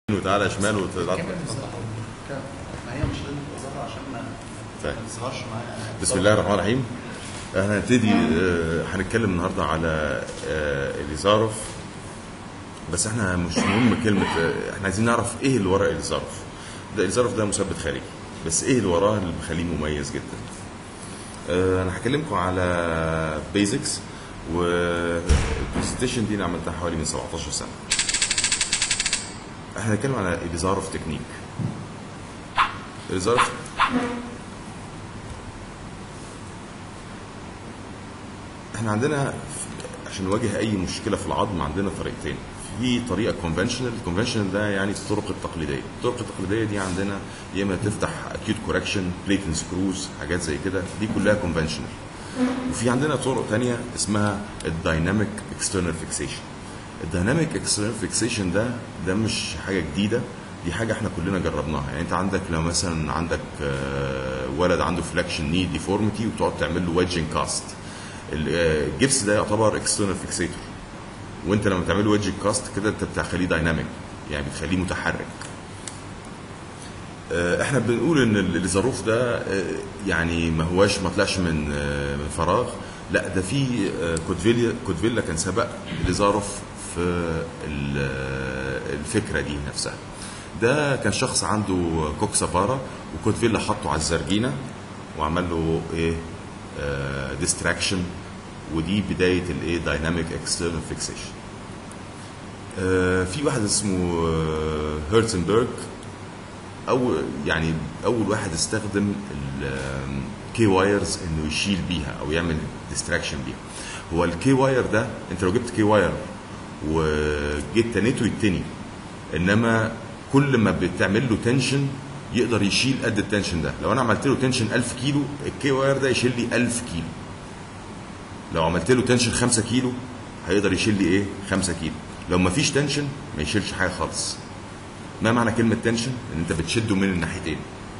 وتعالى شمال وتعالى كمل كمل. ما هي مش لازم تبقى ظاهرة عشان ما طيب. ما تظهرش معايا بسم الله الرحمن الرحيم احنا هنبتدي آه، هنتكلم النهارده على آه، اليزاروف بس احنا مش مهم كلمه آه، احنا عايزين نعرف ايه اللي ورا اليزاروف ده اليزاروف ده مثبت خارجي بس ايه اللي وراه اللي مخليه مميز جدا آه، انا هكلمكم على بيزكس والبرزنتيشن دي انا عملتها حوالي من 17 سنه احنا هنتكلم على اليزاروف تكنيك اليزاروف احنا عندنا في- عشان نواجه اي مشكله في العظم عندنا طريقتين في طريقه كونفنشنال الكونفنشنال ده يعني الطرق التقليديه الطرق التقليديه دي عندنا يا اما تفتح اكيوت كوركشن بليت اند سكروز حاجات زي كده دي كلها كونفنشنال وفي عندنا طرق تانية اسمها الدايناميك اكسترنال فيكسيشن الدايناميك اكسترنال فيكسيشن ده ده مش حاجه جديده دي حاجه احنا كلنا جربناها يعني انت عندك لو مثلا عندك آه، ولد عنده فلكشن ني ديفورميتي وتقعد تعمل له ويدجنج كاست الجبس ده يعتبر اكسترنال فيكسيتور وانت لما تعمل له ويدجنج كاست كده انت بتخليه دايناميك يعني بتخليه متحرك آه، احنا بنقول ان ال- الظروف ده آه، يعني ما هواش ما طلعش من آه، من فراغ لا ده في آه، كودفيلا كودفيلا كان سبق لزاروف في ال- آه، الفكره دي نفسها ده كان شخص عنده كوكسافارا وكودفيلا حطه على الزرجينه وعمل له ايه ديستراكشن ودي بدايه الايه دايناميك اكسترنال فيكسيشن في واحد اسمه آه، هيرتنبرج اول يعني اول واحد استخدم الكي وايرز انه يشيل بيها او يعمل ديستراكشن بيها هو الكي واير ده انت لو جبت كي واير وجيت تنيته يتني انما كل ما بتعمل له تنشن يقدر يشيل قد التنشن ده لو انا عملت له تنشن 1000 كيلو الكي واير ده يشيل لي 1000 كيلو لو عملت له تنشن 5 كيلو هيقدر يشيل لي ايه 5 كيلو لو ما فيش تنشن ما يشيلش حاجه خالص ما معنى كلمة تنشن؟ إن أنت بتشده من الناحيتين.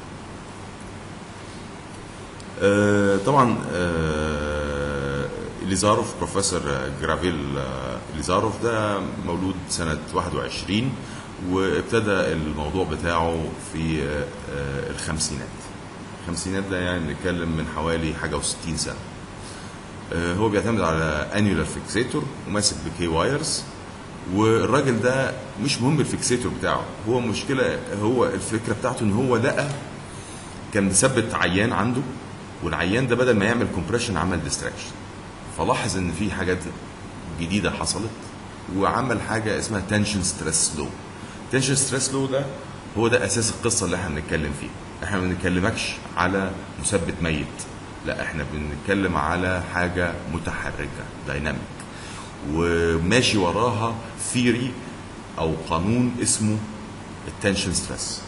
آه طبعا آه ليزاروف بروفيسور جرافيل آه ليزاروف ده مولود سنة 21 وابتدى الموضوع بتاعه في آه آه الخمسينات. الخمسينات ده يعني بنتكلم من حوالي حاجة و60 سنة. آه هو بيعتمد على انيولار فيكسيتور وماسك بكي وايرز والراجل ده مش مهم الفيكسيتور بتاعه هو مشكله هو الفكره بتاعته ان هو لقى كان مثبت عيان عنده والعيان ده بدل ما يعمل كومبريشن عمل ديستراكشن فلاحظ ان في حاجات جديده حصلت وعمل حاجه اسمها تنشن ستريس لو تنشن ستريس لو ده هو ده اساس القصه اللي احنا بنتكلم فيها احنا ما بنتكلمكش على مثبت ميت لا احنا بنتكلم على حاجه متحركه دايناميك وماشي وراها ثيري او قانون اسمه التنشن ستريس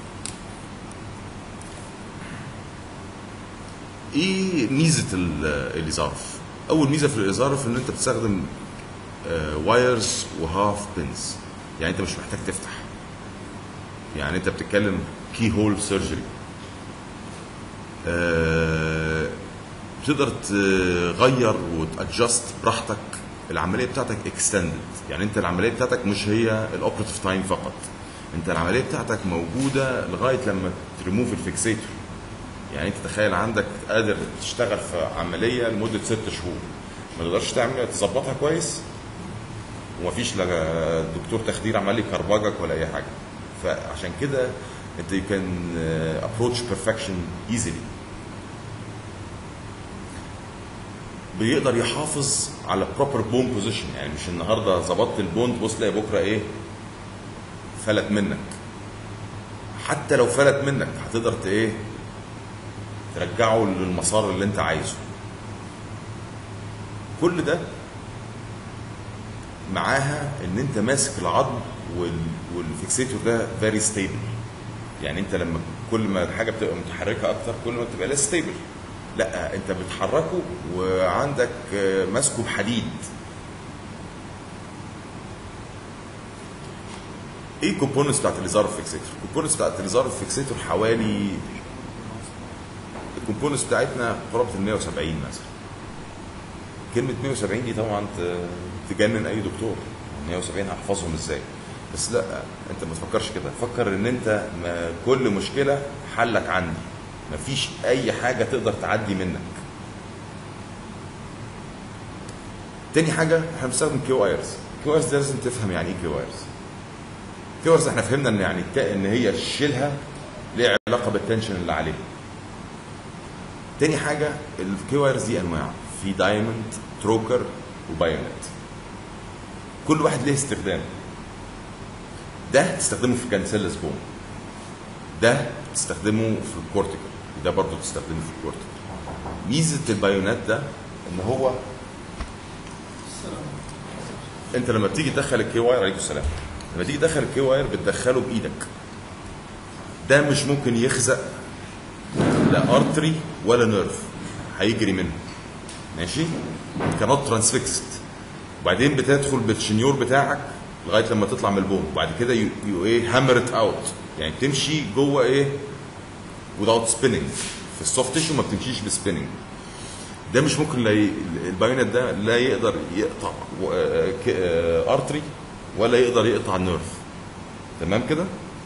ايه ميزه ال- الازارف اول ميزه في الازارف ان انت بتستخدم وايرز وهاف بنز يعني انت مش محتاج تفتح يعني انت بتتكلم كي هول سيرجري تقدر تغير وتادجست براحتك العمليه بتاعتك اكستندد يعني انت العمليه بتاعتك مش هي الاوبريتيف تايم فقط انت العمليه بتاعتك موجوده لغايه لما تريموف الفيكسيتور يعني انت تخيل عندك قادر تشتغل في عمليه لمده ست شهور ما تقدرش تعمل تظبطها كويس ومفيش لا دكتور تخدير عمال يكربجك ولا اي حاجه فعشان كده انت you can uh, approach perfection easily بيقدر يحافظ على بروبر بون بوزيشن يعني مش النهارده ظبطت البون تبص تلاقي بكره ايه فلت منك حتى لو فلت منك هتقدر ت- ايه ترجعه للمسار اللي انت عايزه كل ده معاها ان انت ماسك العظم وال- والفيكسيتور ده فيري ستيبل يعني انت لما كل ما الحاجه بتبقى متحركه اكتر كل ما بتبقى ليس ستيبل لا انت بتحركه وعندك آه، ماسكه بحديد ايه الكومبوننتس بتاعت الازار فيكسيتور؟ الكومبوننتس بتاعت الازار فيكسيتور حوالي الكومبوننتس بتاعتنا قرابه ال 170 مثلا كلمه 170 دي طبعا ت- تجنن اي دكتور 170 هحفظهم ازاي بس لا انت ما تفكرش كده فكر ان انت ما كل مشكله حلك عندي مفيش اي حاجه تقدر تعدي منك تاني حاجه احنا بنستخدم كيو ايرز كيو ايرز لازم تفهم يعني ايه كيو ايرز كيو ايرز احنا فهمنا ان يعني الك- ان هي شيلها ليها علاقه بالتنشن اللي عليه تاني حاجه الكيو ايرز دي انواع في دايموند تروكر وبايونت كل واحد ليه استخدام ده تستخدمه في كانسيلس بون ده تستخدمه في الكورتيكال وده برضه تستخدمه في الكورتيكال ميزه البايونات ده ان هو انت لما بتيجي تدخل الكي واير عليكم السلام لما تيجي تدخل الكي واير بتدخله بايدك ده مش ممكن يخزق لا ارتري ولا نيرف هيجري منه ماشي كانوت ترانسفيكست وبعدين بتدخل بالشنيور بتاعك لغايه لما تطلع من البون وبعد كده يو يو ايه هامرت اوت يعني تمشي جوه ايه without spinning في السوفت تيشو ما بتمشيش بسبيننج ده مش ممكن لا ي... البايونت ده لا يقدر يقطع ارتري ولا يقدر يقطع نيرف تمام كده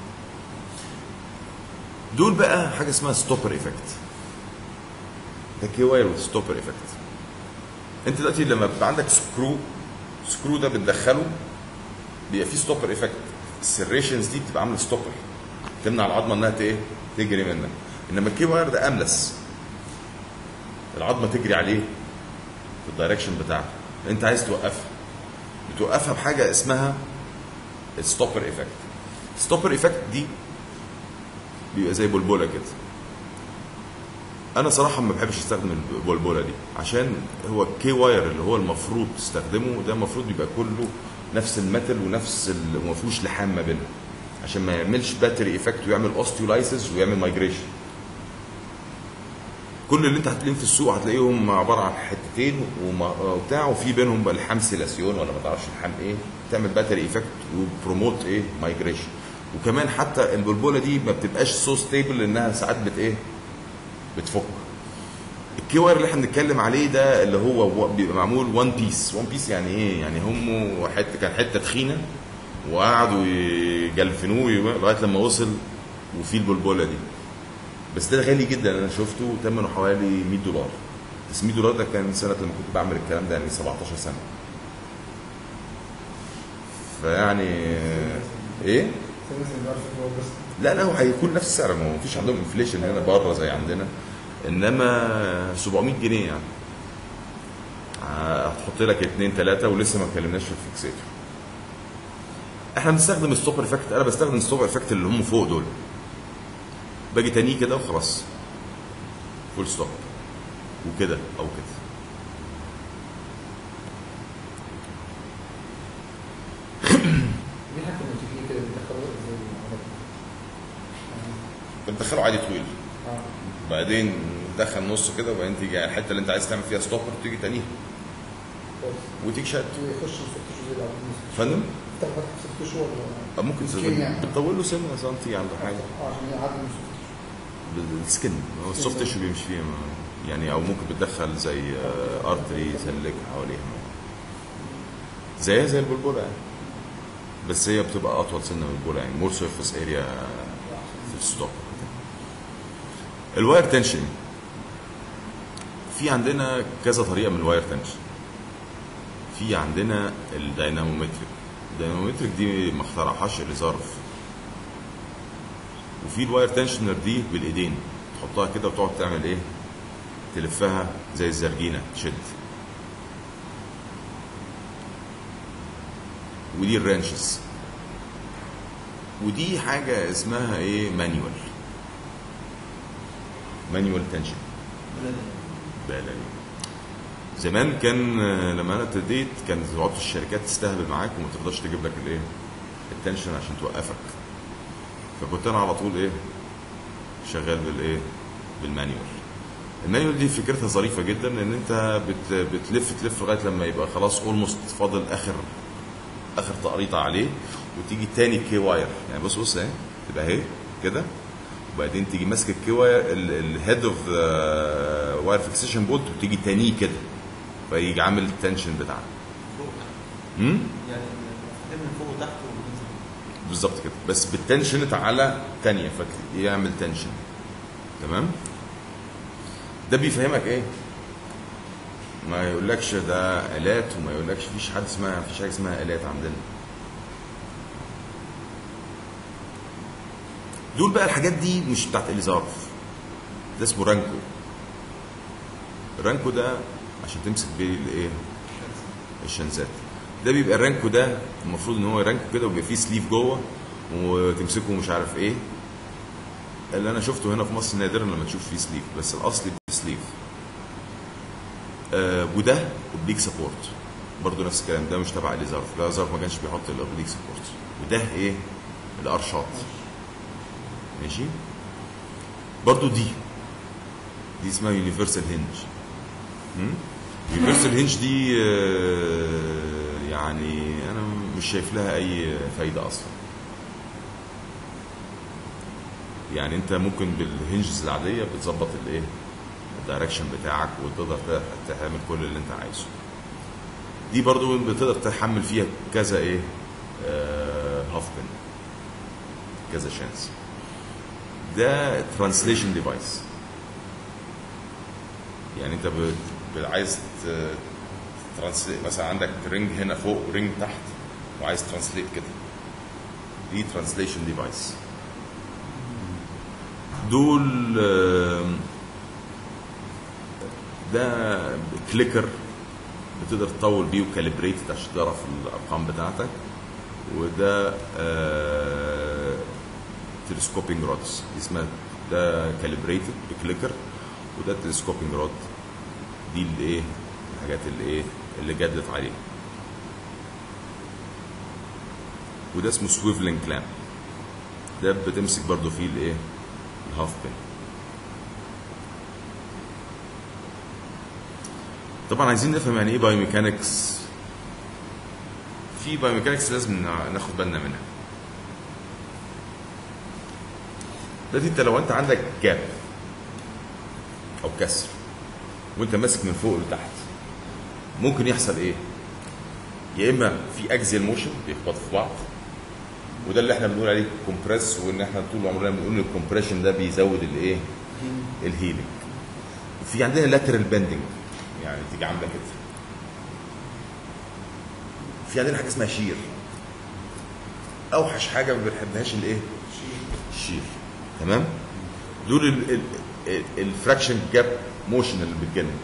دول بقى حاجه اسمها ستوبر ايفكت ده كي واير ستوبر ايفكت انت دلوقتي لما بيبقى عندك سكرو سكرو ده بتدخله بيبقى فيه ستوبر ايفكت السريشنز دي بتبقى عامله ستوبر تمنع العظمه انها ت- ايه تجري منك انما الكي واير ده املس العظمه تجري عليه في الدايركشن بتاعته انت عايز توقفها بتوقفها بحاجه اسمها الستوبر ايفكت الستوبر ايفكت دي بيبقى زي بلبله كده انا صراحه ما بحبش استخدم البلبله دي عشان هو الكي واير اللي هو المفروض تستخدمه ده المفروض يبقى كله نفس الميتال ونفس ال- وما فيهوش لحام ما بينهم عشان ما يعملش باتري ايفكت ويعمل اوستيولايسيس ويعمل مايجريشن كل اللي انت هتلاقيهم في السوق هتلاقيهم عباره عن حتتين وما- وبتاع وفي بينهم بقى لحام سيلاسيون ولا ما تعرفش لحام ايه تعمل باتري ايفكت وبروموت ايه مايجريشن وكمان حتى البلبله دي ما بتبقاش سو ستيبل انها ساعات بت ايه بتفك الكي واير اللي احنا بنتكلم عليه ده اللي هو و- بيبقى معمول وان بيس وان بيس يعني ايه يعني هم حته كان حته تخينه وقعدوا يجلفنوه لغايه لما وصل وفي البلبله دي بس ده غالي جدا انا شفته ثمنه حوالي 100 دولار بس 100 دولار ده كان سنه لما كنت بعمل الكلام ده يعني 17 سنه فيعني ايه لا لا هو هيكون نفس السعر ما هو مفيش عندهم انفليشن هنا بره زي عندنا انما 700 جنيه يعني هتحط لك اثنين ثلاثه ولسه ما اتكلمناش في الفيكسيتور احنا بنستخدم الستوب افكت انا بستخدم الستوب افكت اللي هم فوق دول باجي تانيه كده وخلاص فول ستوب وكده او كده دي حاجه كنا كده بندخلها زي العربية. بتدخله عادي طويل اه بعدين تدخل نص كده وبعدين تيجي على الحته اللي انت عايز تعمل فيها ستوبر تيجي تانيها كويس وتيجي شد يخش الست شهور زي العربية. فندم تفتح فتحة ست شهور ولا أو ممكن كيمياء. تزود- بتطول له سنه سنتي عنده حاجه اه عشان يعدي من ست شهور بالسكن هو السوفت تيشو بيمشي فيها ما- يعني او ممكن بتدخل زي ارتري يسلك حواليها زيها زي البلبله يعني بس هي بتبقى اطول سنه من البلبله يعني مور سيرفيس اريا في الستوب الواير تنشن في عندنا كذا طريقه من الواير تنشن في عندنا الداينامومتريك الداينامومتريك دي ما اخترعهاش اليزارف وفي الواير تنشنر دي بالايدين تحطها كده وتقعد تعمل ايه تلفها زي الزرجينه تشد ودي الرانشز ودي حاجه اسمها ايه مانيوال مانيوال تنشن بلدي زمان كان آه، لما انا ابتديت كانت تقعد الشركات تستهبل معاك وما ترضاش تجيب لك الايه التنشن عشان توقفك فكنت انا على طول ايه شغال بالايه بالمانيوال المانيوال دي فكرتها ظريفه جدا ان انت بت بتلف تلف لغايه لما يبقى خلاص اولموست فاضل اخر اخر تقريطه عليه وتيجي تاني كي واير يعني بص بص اهي تبقى اهي كده وبعدين تيجي ماسك الكي واير الهيد اوف واير فيكسيشن بولت وتيجي تانيه كده فيجي عامل التنشن بتاعنا فوق امم يعني من فوق وتحت وننزل بالظبط كده بس بالتنشن على تانية فيعمل تنشن تمام ده بيفهمك ايه ما يقولكش ده الات وما يقولكش فيش حد اسمها فيش حاجه اسمها الات عندنا دول بقى الحاجات دي مش بتاعت اليزارف ده اسمه رانكو الرانكو ده عشان تمسك بيه الايه الشنزات ده بيبقى الرانكو ده المفروض ان هو رانكو كده وبيبقى فيه سليف جوه وتمسكه مش عارف ايه اللي انا شفته هنا في مصر نادرا لما تشوف فيه سليف بس الاصلي سليف آه وده اوبليك سبورت برضه نفس الكلام ده مش تبع اليزارف لا اليزارف ما كانش بيحط الاوبليك سبورت وده ايه الارشات ماشي برضه دي دي اسمها يونيفرسال هنج يونيفرسال هنج دي آه، يعني انا مش شايف لها اي فايده اصلا يعني انت ممكن بالهنجز العاديه بتظبط الايه الدايركشن بتاعك وتقدر ت- تعمل كل اللي انت عايزه دي برضو بتقدر تحمل فيها كذا ايه آه هاف بن كذا شانس ده ترانسليشن ديفايس يعني انت ب- ب- عايز ت- ترانسليت مثلا عندك رينج هنا فوق ورينج تحت وعايز ترانسليت كده دي ترانسليشن ديفايس دول آم، ده كليكر بتقدر تطول بيه وكاليبريتد عشان تعرف الارقام بتاعتك وده تلسكوبينج رودز اسمها ده كاليبريتد بكليكر وده تلسكوبينج رود دي الايه الحاجات اللي ايه اللي جدت عليه وده اسمه سويفلينج كلام ده بتمسك برضو فيه الايه الهاف بن طبعا عايزين نفهم يعني ايه بايو ميكانكس في بايو ميكانكس لازم نع- ناخد بالنا منها دلوقتي انت لو انت عندك جاب او كسر وانت ماسك من فوق لتحت ممكن يحصل ايه يا اما في اكزيال موشن بيخبطوا في بعض وده اللي احنا بنقول عليه كومبريس وان احنا طول عمرنا بنقول ان الكومبريشن ده بيزود الايه الهيلينج وفي عندنا لاترال بندنج يعني تيجي عامله كده في عندنا حاجه اسمها شير اوحش حاجه ما بنحبهاش الايه الشير تمام دول ال- ال- ال- الفراكشن جاب موشن اللي بتجنن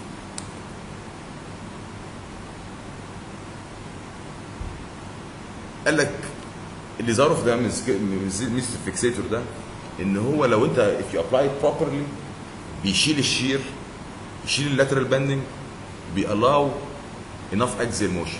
قال لك اللي ظرف ده ميزه الفيكسيتور ده ان هو لو انت if you apply it properly بيشيل الشير يشيل اللاترال بندنج بيألاو enough axial motion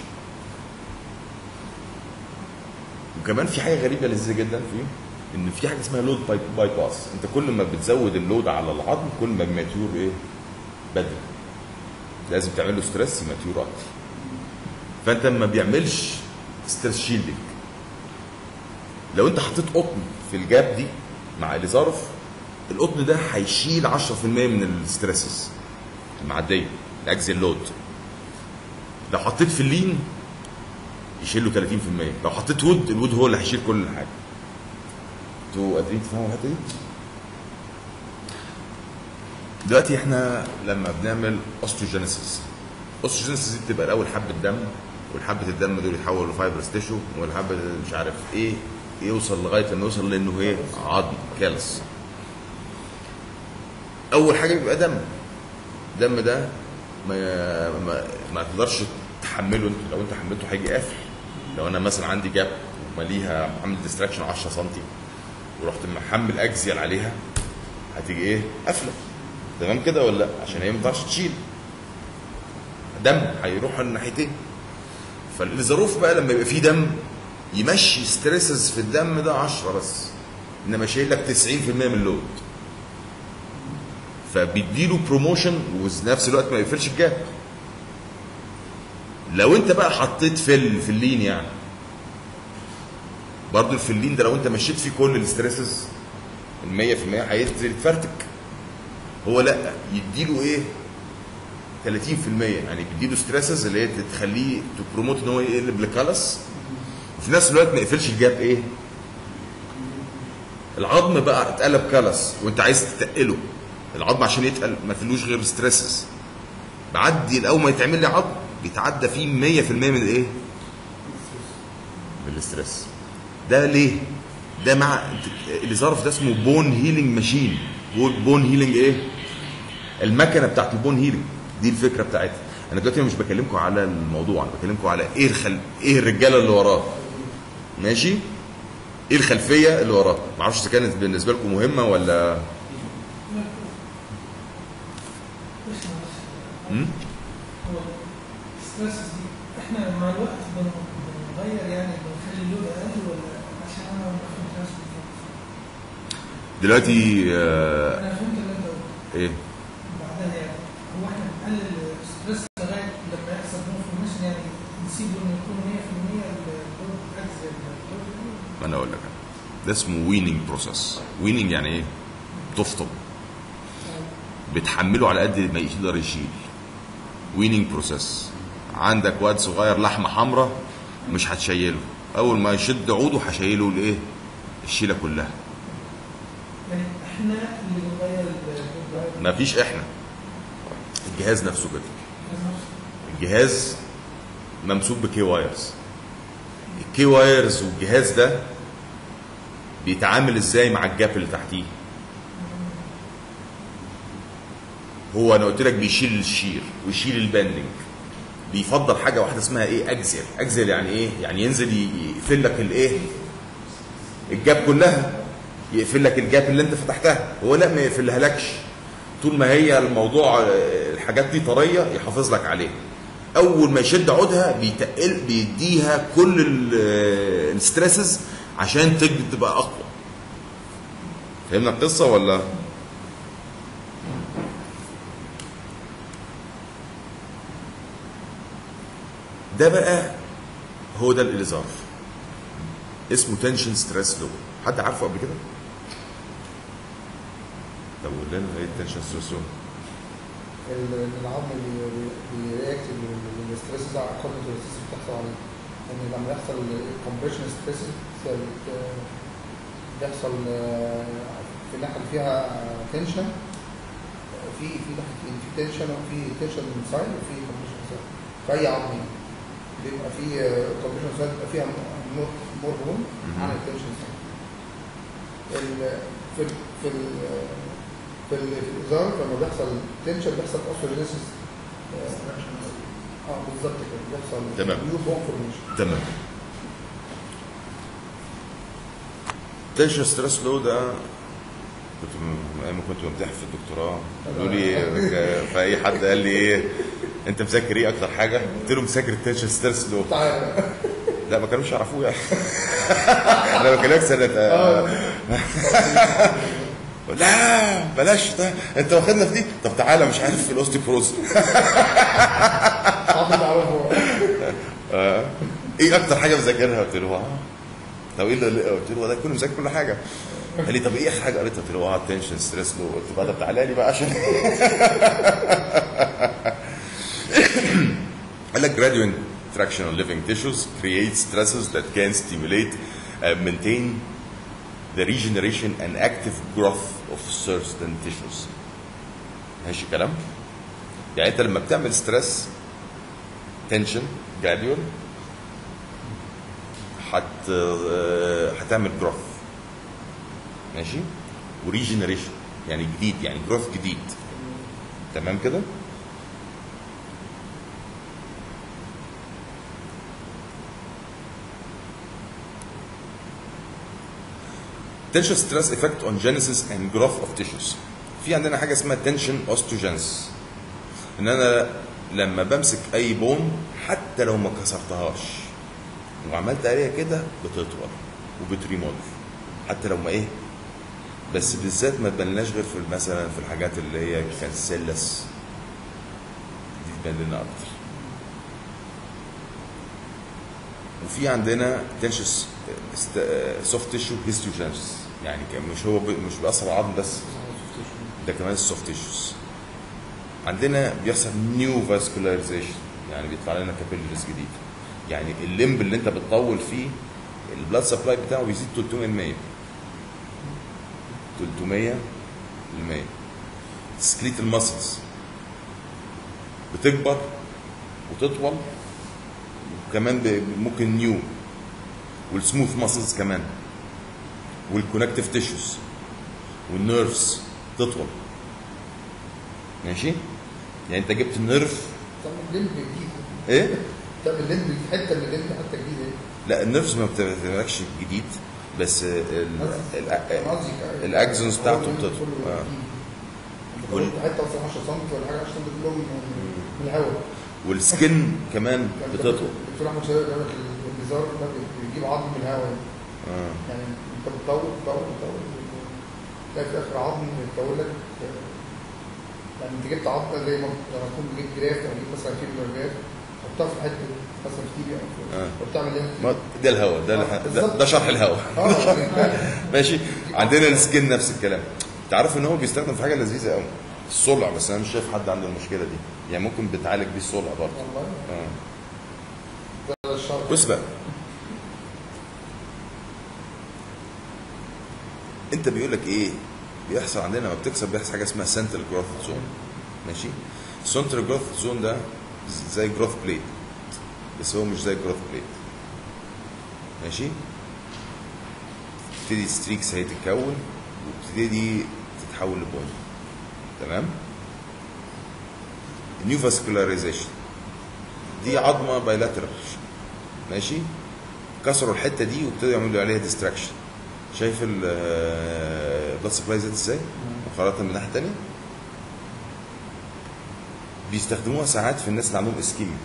وكمان في حاجه غريبه لذيذه جدا فيه ان في حاجه اسمها لود باي باس انت كل ما بتزود اللود على العظم كل ما الماتيور ايه بدري لازم تعمل له ستريس يماتيور اكتر فانت ما بيعملش ستريس شيلدنج لو انت حطيت قطن في الجاب دي مع اليزارف القطن ده هيشيل 10% من الستريسز المعديه الاكزيال لود لو حطيت في اللين يشيل له 30% لو حطيت وود الوود هو اللي هيشيل كل حاجه انتوا قادرين تفهموا الحته دي دلوقتي احنا لما بنعمل اوستيوجينيسيس اوستيوجينيسيس دي بتبقى الاول حبه دم والحبه الدم دول يتحولوا لفايبرس تيشو والحبه مش عارف ايه يوصل لغايه لما يوصل لانه ايه عظم كالس اول حاجه بيبقى دم الدم ده ما ما, ما تقدرش تحمله انت لو انت حملته هيجي قافل لو انا مثلا عندي جاب وماليها عامل ديستراكشن 10 سم ورحت محمل اكزيال عليها هتيجي ايه قافله تمام كده ولا لا عشان هي ما تقدرش تشيل دم هيروح الناحيتين فالظروف بقى لما يبقى فيه دم يمشي ستريسز في الدم ده 10 بس انما شايل لك 90% من اللود فبيديله بروموشن وفي نفس الوقت ما يقفلش الجاب لو انت بقى حطيت فيل في اللين يعني برضه الفلين ده لو انت مشيت فيه كل الستريسز ال 100% هينزل يتفرتك هو لا يديله ايه 30% يعني بيديله ستريسز اللي هي تخليه تبروموت ان هو يقلب لكالس وفي نفس الوقت ما يقفلش الجاب ايه العظم بقى اتقلب كلس وانت عايز تتقله العظم عشان يتقل ما فيلوش غير ستريسز بعدي اول ما يتعمل لي عظم بيتعدى فيه 100% من الايه؟ من الاسترس ده ليه؟ ده مع اللي ظرف ده اسمه بون هيلينج ماشين بون هيلينج ايه؟ المكنه بتاعت البون هيلينج دي الفكره بتاعتها انا دلوقتي مش بكلمكم على الموضوع انا بكلمكم على ايه الخل... ايه الرجاله اللي وراه ماشي ايه الخلفيه اللي وراه ما اعرفش اذا كانت بالنسبه لكم مهمه ولا امم هو الستريس دي احنا مع الوقت بن- بنغير يعني بنخلي اللود اقل ولا عشان انا ما فهمتهاش بالظبط دلوقتي آه انا فهمت اللي انت قلته ايه بعدها يعني هو احنا بنقلل الستريس لغايه لما يحصل انفورميشن يعني نسيبه انه يكون 100% اللود اجزاء ما انا اقول لك أنا. ده اسمه ويننج بروسيس ويننج يعني ايه تفطم بتحمله على قد ما يقدر يشيل ويننج بروسيس عندك واد صغير لحمه حمراء مش هتشيله اول ما يشد عوده هشيله الايه الشيله كلها يعني احنا اللي بنغير اللود ما فيش احنا الجهاز نفسه كده الجهاز ممسوك بكي وايرز الكي وايرز والجهاز ده بيتعامل ازاي مع الجاب اللي تحتيه هو انا قلت لك بيشيل الشير ويشيل البندنج بيفضل حاجه واحده اسمها ايه اجزل اجزل يعني ايه يعني ينزل ي- يقفل لك الايه الجاب كلها يقفل لك الجاب اللي انت فتحتها هو لا ما يقفلها لكش طول ما هي الموضوع آه، الحاجات دي طريه يحافظ لك عليها اول ما يشد عودها بيتقل بيديها كل الستريسز عشان تجد تبقى اقوى فهمنا القصه ولا ده بقى هو ده الاليزار اسمه تنشن ستريس لو حد عارفه قبل كده طب قول لنا ايه التنشن ستريس لو ال- العظم بيرياكت للستريسز على قدر الستريسز بتحصل عليه يعني لما يحصل الكومبريشن ستريسز بيحصل آه، في الناحيه اللي فيها تنشن في في ناحيتين في تنشن وفي تنشن سايد وفي كومبريشن سايد في اي عظم بيبقى في كومبريشن سايد بيبقى فيها مور مور بون عن التنشن سايد ال- في ال في ال في ال- في الازار لما بيحصل تنشن بيحصل اوسيليسيس اه بالظبط كده بيحصل تمام. نيو بون فورميشن تمام تنشن ستريس لو ده كنت م- ايام ما كنت بمتحن في الدكتوراه قالوا لي فاي حد قال لي ايه انت مذاكر ايه اكتر حاجه؟ قلت له مذاكر التنشن ستريس لو تعالى لا ما كانوش يعرفوه يعني انا بكلمك سنه آه. لا بلاش ده انت واخدنا في دي طب تعالى مش عارف في الاوستيبروز حافظ على هو ايه اكتر حاجه مذاكرها قلت له اه طب ايه اللي قلت له ده كله مذاكر كل حاجه قال لي طب ايه اخر حاجه قريتها قلت له اه تنشن ستريس لو قلت بقى طب تعالى لي بقى عشان قال لك graduate traction on living tissues create stresses that can stimulate and maintain the regeneration and active growth of certain tissues ماشي الكلام يعني انت لما بتعمل ستريس تنشن جراديوال هت هتعمل جروث ماشي وريجنريشن يعني جديد يعني جروث جديد تمام كده tension stress effect on genesis and growth of tissues في عندنا حاجه اسمها tension osteogenesis ان انا لما بمسك اي بون حتى لو ما كسرتهاش وعملت عليها كده بتطول وبتريمولف حتى لو ما ايه بس بالذات ما تبانلناش غير في مثلا في الحاجات اللي هي كانسيلس دي تبان لنا اكتر وفي عندنا تنشس سوفت تيشو هيستوجينس يعني كان مش هو ب- مش بيأثر على العظم بس ده كمان السوفت تيشوز عندنا بيحصل نيو فاسكولاريزيشن يعني بيطلع لنا كابيلرز جديد يعني الليمب اللي انت بتطول فيه البلاد سبلاي بتاعه بيزيد 300% 300 ل 100 سكليت المسلز بتكبر وتطول وكمان ب- ممكن نيو والسموث ماسلز كمان والكونكتيف تيشوز والنيرفز تطول ماشي يعني انت جبت النيرف تعمل لمب جديد ايه تعمل لمب حته من اللمب حتى جديده لا النيرفز ما بتبقاش جديد بس ال- ال- أنا قصدي ك- الاكزونز بتاعته هو بتطول كله آه. جديد. انت وال- قلت حته مثلا 10 سم ولا حاجه عشان كلهم من من الهواء والسكن كمان كان بتطول الدكتور احمد شوقي قال لك النزار ده بيجيب عظم من الهواء اه يعني انت بتطول تطول تطول تلاقي في الاخر عظم يتطول لك آه، يعني انت جبت عظمه زي ما لما تكون جبت جراف او جبت مثلا فيبر جراف حطها في حته مثلا في تيبيا او آه. وبتعمل ايه؟ ما ده الهواء ده آه، ده, بالظبط. ده شرح الهواء اه يعني ماشي عندنا السكن نفس الكلام تعرف ان هو بيستخدم في حاجه لذيذه قوي الصلع بس انا مش شايف حد عنده المشكله دي يعني ممكن بتعالج بيه الصلع برضه والله اه ده الشرط بص بقى انت بيقول لك ايه بيحصل عندنا لما بتكسب بيحصل حاجه اسمها سنترال جروث زون ماشي السنترال جروث زون ده زي جروث بليت بس هو مش زي جروث بليت ماشي تبتدي ستريكس هي تتكون وبتبتدي تتحول لبوينت تمام نيو فاسكولاريزيشن دي عظمه بايلاترال ماشي كسروا الحته دي وابتدوا يعملوا عليها ديستراكشن شايف البلاد سبلاي زاد ازاي مقارنه من الناحيه الثانيه بيستخدموها ساعات في الناس اللي عندهم اسكيميا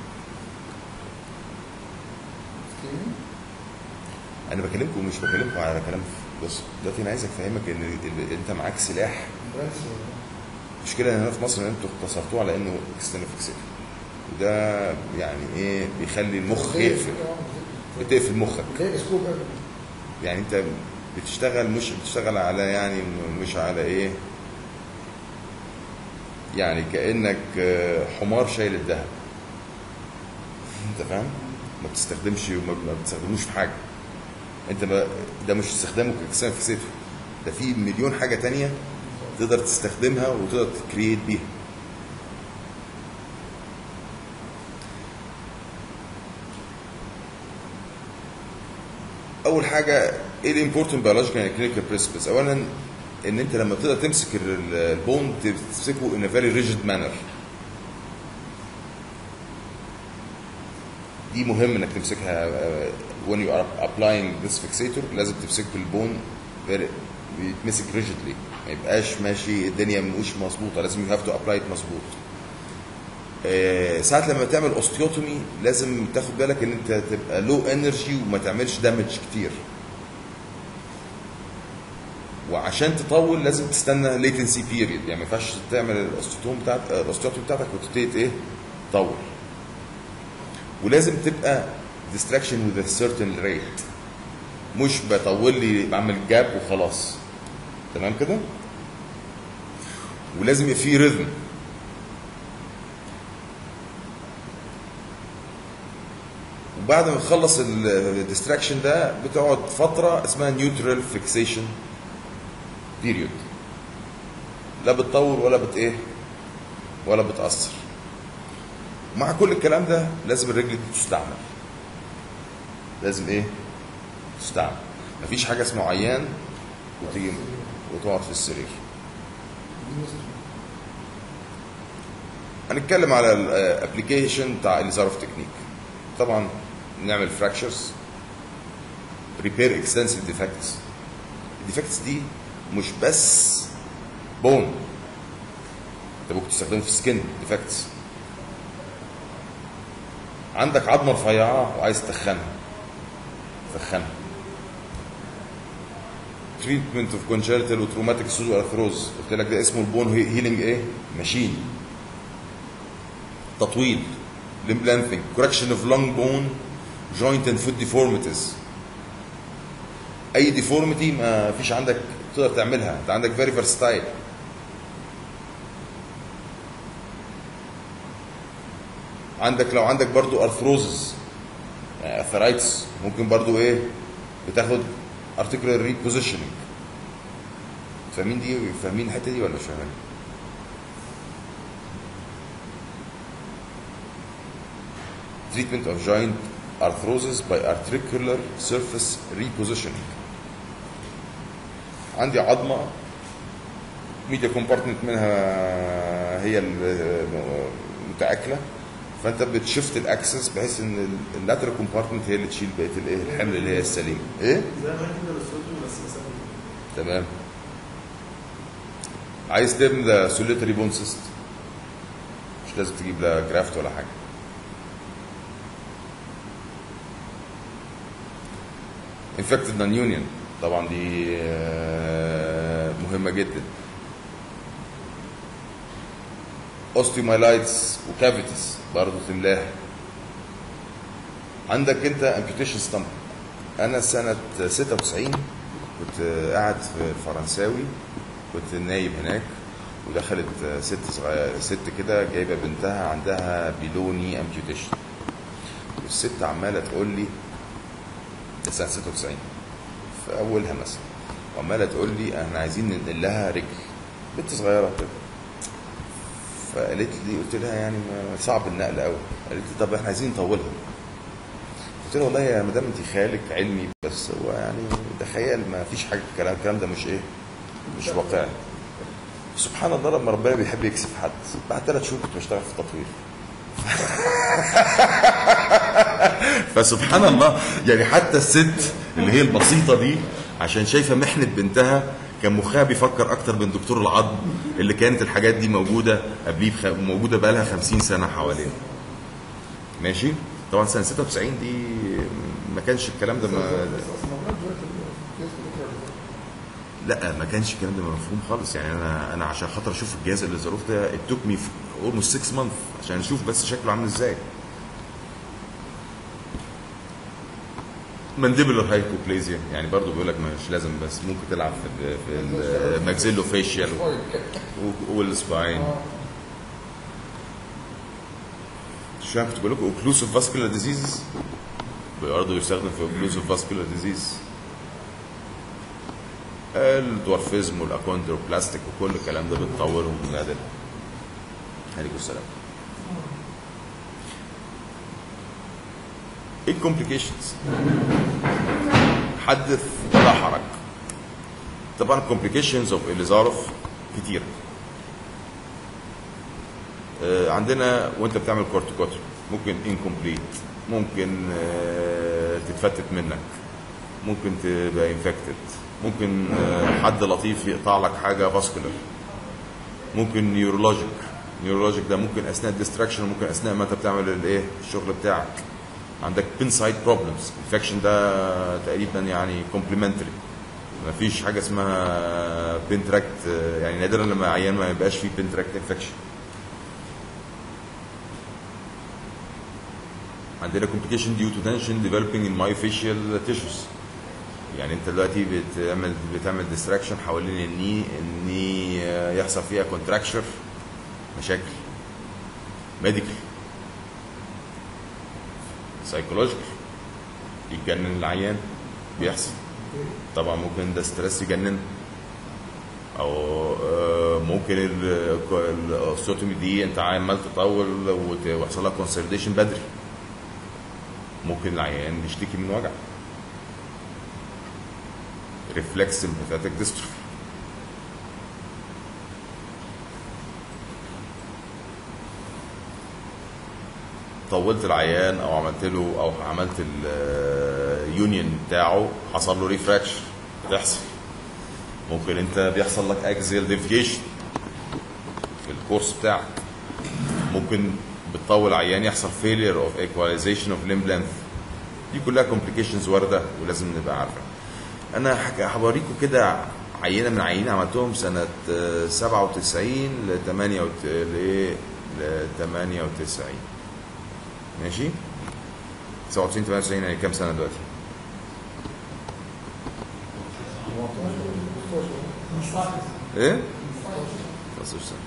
انا بكلمكم مش بكلمكم على كلام بص دلوقتي انا عايز افهمك ان ال- انت معاك سلاح المشكله هنا في مصر ان انتوا اختصرتوه على انه اكسترنال فيكسيشن وده يعني ايه بيخلي المخ يقفل بتقفل مخك زي اسلوب يعني انت بتشتغل مش بتشتغل على يعني مش على ايه يعني كانك آه، حمار شايل الذهب انت فاهم ما بتستخدمش وما ما بتستخدموش في حاجه انت ما ده مش استخدامه كاكسان في سيته ده في مليون حاجه تانية تقدر تستخدمها وتقدر تكريت بيها اول حاجه ايه الامبورتنت بيولوجيكال كلينيكال بريسبس اولا ان انت لما بتقدر تمسك ال- البون تمسكه in a very rigid manner دي مهم انك تمسكها uh, when you are applying this fixator لازم تمسك البون very- بيتمسك rigidly ما يبقاش ماشي الدنيا مش مظبوطه لازم you have to apply it مظبوط آه، ساعات لما تعمل اوستيوتومي لازم تاخد بالك ان انت تبقى لو انرجي وما تعملش دامج كتير وعشان تطول لازم تستنى ليتنسي بيريد يعني ما ينفعش تعمل الاوستيوتوم بتاعت آه، الاوستيوتومي بتاعتك وتبتدي ايه تطول ولازم تبقى distraction with a certain rate مش بطول لي بعمل جاب وخلاص تمام كده ولازم يبقى فيه ريذم وبعد ما تخلص الديستراكشن ده بتقعد فتره اسمها نيوترال فيكسيشن بيريود لا بتطور ولا بت ايه ولا بتاثر مع كل الكلام ده لازم الرجل دي تستعمل لازم ايه تستعمل مفيش حاجه اسمها عيان وتيجي وتقعد في السرير هنتكلم على الابلكيشن بتاع الزاروف تكنيك طبعا نعمل فراكشرز ريبير اكستنسيف ديفكتس الديفكتس دي مش بس بون انت ممكن تستخدمه في سكين ديفكتس عندك عظمه رفيعه وعايز تخنها تخنها تريتمنت اوف كونجنتال وتروماتيك سوزو ارثروز قلت لك ده اسمه البون هيلينج ايه ماشين تطويل limb lengthening correction of long bone joint and foot deformities اي deformity ما فيش عندك تقدر تعملها انت عندك very versatile عندك لو عندك برضو arthrosis يعني arthritis ممكن برضو ايه بتاخد articular repositioning فاهمين دي فاهمين الحته دي ولا مش فاهمين؟ treatment of joint arthrosis by articular surface repositioning عندي عظمه ميديا كومبارتمنت منها هي المتاكله فانت بتشفت الاكسس بحيث ان اللاترال كومبارتمنت هي اللي تشيل بقيه الايه الحمل اللي هي السليمه ايه زي ما كده الصوت بس مسافه تمام عايز تبني سوليتري بون سيست مش لازم تجيب لا جرافت ولا حاجه انفكتد نون يونيون طبعا دي آه، مهمه جدا اوستيومايلايتس وكافيتيز برضه تملاها عندك انت امبيوتيشن ستامب انا سنه 96 كنت قاعد في الفرنساوي كنت نايم هناك ودخلت ست صغيره ست كده جايبه بنتها عندها بيلوني امبيوتيشن والست عماله تقول لي ده سنه 96 في اولها مثلا وعماله تقول لي احنا عايزين ننقل لها رجل بنت صغيره كده فقالت لي قلت لها يعني ما- صعب النقل قوي قالت لي طب احنا عايزين نطولها قلت لها والله يا مدام انت خيالك علمي بس هو يعني ده خيال ما فيش حاجه الكلام الكلام ده مش ايه مش واقعي سبحان الله لما ربنا بيحب يكسب حد بعد ثلاث شهور كنت بشتغل في التطوير فسبحان الله يعني حتى الست اللي هي البسيطه دي عشان شايفه محنه بنتها كان مخها بيفكر اكتر من دكتور العظم اللي كانت الحاجات دي موجوده قبليه بخ... موجوده بقى لها 50 سنه حوالينا ماشي طبعا سنه 96 دي ما كانش الكلام ده ما اصلا موجود دلوقتي في ناس بتقرا لا ما كانش الكلام ده مفهوم خالص يعني انا انا عشان خاطر اشوف الجهاز اللي ظروف ده it took me almost 6 months عشان اشوف بس شكله عامل ازاي مانديبولار هايبوبليزيا يعني برضو بيقول لك مش لازم بس ممكن تلعب في في الماكسيلو فيشيال طيب كده والسباين اه مش انا كنت بقول لكم اوكلوسيف فاسكولار ديزيز برضه يستخدم في اوكلوسيف فاسكولار ديزيز الدورفيزم والاكوندروبلاستيك وكل الكلام ده بتطورهم من الادله عليكم السلام ايه الكومبليكيشنز حدث ولا حرج طبعا الكومبليكيشنز اوف اليزاروف كتير آه، عندنا وانت بتعمل كورتيكوتر ممكن انكمبليت ممكن آه، تتفتت منك ممكن تبقى انفكتد ممكن آه، حد لطيف يقطع لك حاجه فاسكولار ممكن نيورولوجيك نيورولوجيك ده ممكن اثناء الديستراكشن ممكن اثناء ما انت بتعمل الايه الشغل بتاعك عندك بين سايد بروبلمز الانفكشن ده تقريبا يعني كومبلمنتري ما فيش حاجه اسمها بين تراكت يعني نادرا لما عيان ما يبقاش فيه بين تراكت انفكشن عندنا complication due to tension developing in myofascial tissues يعني انت دلوقتي بتعمل بتعمل ديستراكشن حوالين الني الني آه، يحصل فيها كونتراكشر مشاكل ميديكال سايكولوجيكال يتجنن العيان بيحصل طبعا ممكن ده ستريس يجنن او آه، ممكن السوتومي دي انت عمال تطول وت- ويحصل لك كونسوليديشن بدري ممكن العيان يشتكي من وجع ريفلكس سمباثيك ديستروفي طولت العيان او عملت له او عملت اليونيون بتاعه حصل له ريفراكشن بتحصل ممكن انت بيحصل لك اكزيال ديفيشن في الكورس بتاعك ممكن بتطول عيان يحصل فيلير اوف ايكواليزيشن اوف ليمب لينث دي كلها كومبليكيشنز وارده ولازم نبقى عارفه انا حك- هوريكم كده عينه من عينه عملتهم سنه آه، 97 ل 8 ل 98 ماشي 97 98 يعني كام سنه دلوقتي 15 ايه 15 سنه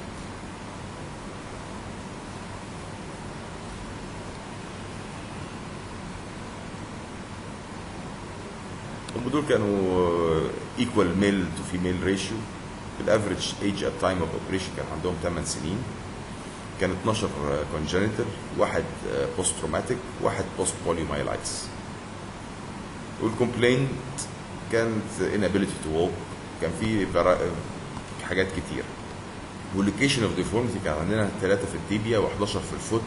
هم دول كانوا ايكوال ميل تو فيميل ريشيو الافريج ايج ات تايم اوف اوبريشن كان عندهم 8 سنين كان 12 كونجنتال واحد بوست تروماتيك واحد بوست بوليومايلايتس والكومبلينت كانت inability to walk كان في برا- حاجات كتير واللوكيشن اوف ديفورميتي كان عندنا ثلاثة في التيبيا و11 في الفوت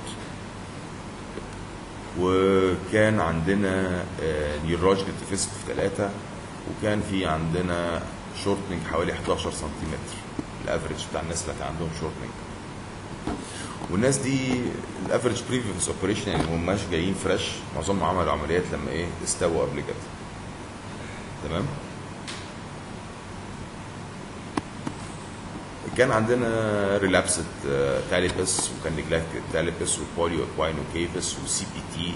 وكان عندنا نيوروجيكال ديفيسيت في ثلاثة وكان في عندنا شورتنج حوالي 11 سنتيمتر الافريج بتاع الناس اللي كان عندهم شورتنج والناس دي الافريج بريفيوس اوبريشن يعني هم مش جايين فريش معظمهم عملوا عمليات لما ايه استووا قبل كده تمام كان عندنا ريلابسد تاليبس وكان نجلاكتد تاليبس وبوليو اكواينو كيفس وسي بي تي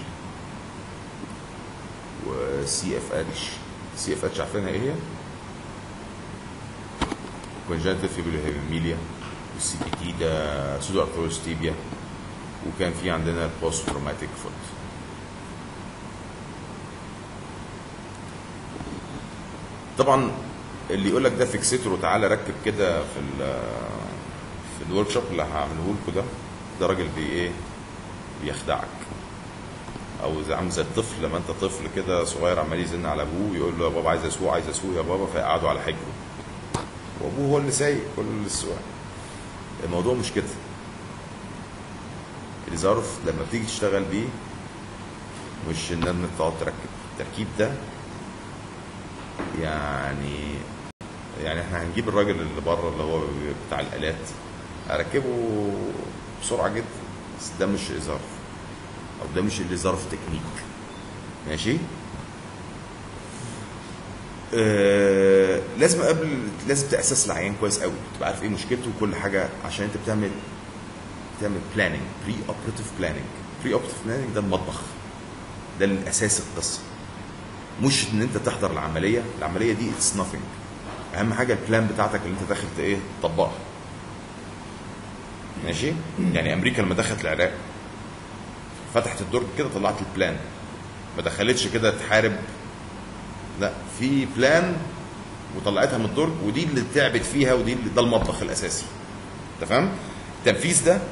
وسي اف اتش سي اف اتش عارفينها ايه هي؟ كونجنتال فيبريليا والسي بي تي ده سودو ارثروس تيبيا وكان في عندنا بوست تروماتيك فوت طبعا اللي يقول لك ده فيكسيتور وتعالى ركب كده في ال في الورك شوب اللي هعمله لكم ده ده راجل بي ايه بيخدعك او زي عامل زي الطفل لما انت طفل كده صغير عمال يزن على ابوه يقول له يا بابا عايز اسوق عايز اسوق يا بابا فيقعدوا على حجره وابوه هو اللي سايق كل السواق الموضوع مش كده الظرف لما بتيجي تشتغل بيه مش ان انت تقعد تركب التركيب ده يعني يعني احنا هنجيب الراجل اللي بره اللي هو بتاع الالات هركبه بسرعه جدا بس ده مش ظرف او ده مش اللي ظرف تكنيك ماشي آه لازم قبل لازم تاسس العيان كويس قوي تبقى عارف ايه مشكلته وكل حاجه عشان انت بتعمل بتعمل بلاننج بري اوبراتيف بلاننج بري اوبراتيف بلاننج ده المطبخ ده الاساس القصه مش ان انت تحضر العمليه العمليه دي اتس nothing اهم حاجه البلان بتاعتك اللي انت داخل ت- ايه تطبقها ماشي يعني امريكا لما دخلت العراق فتحت الدرج كده طلعت البلان ما دخلتش كده تحارب لا في بلان وطلعتها من الدرج ودي اللي تعبت فيها ودي اللي ده المطبخ الاساسي انت فاهم التنفيذ ده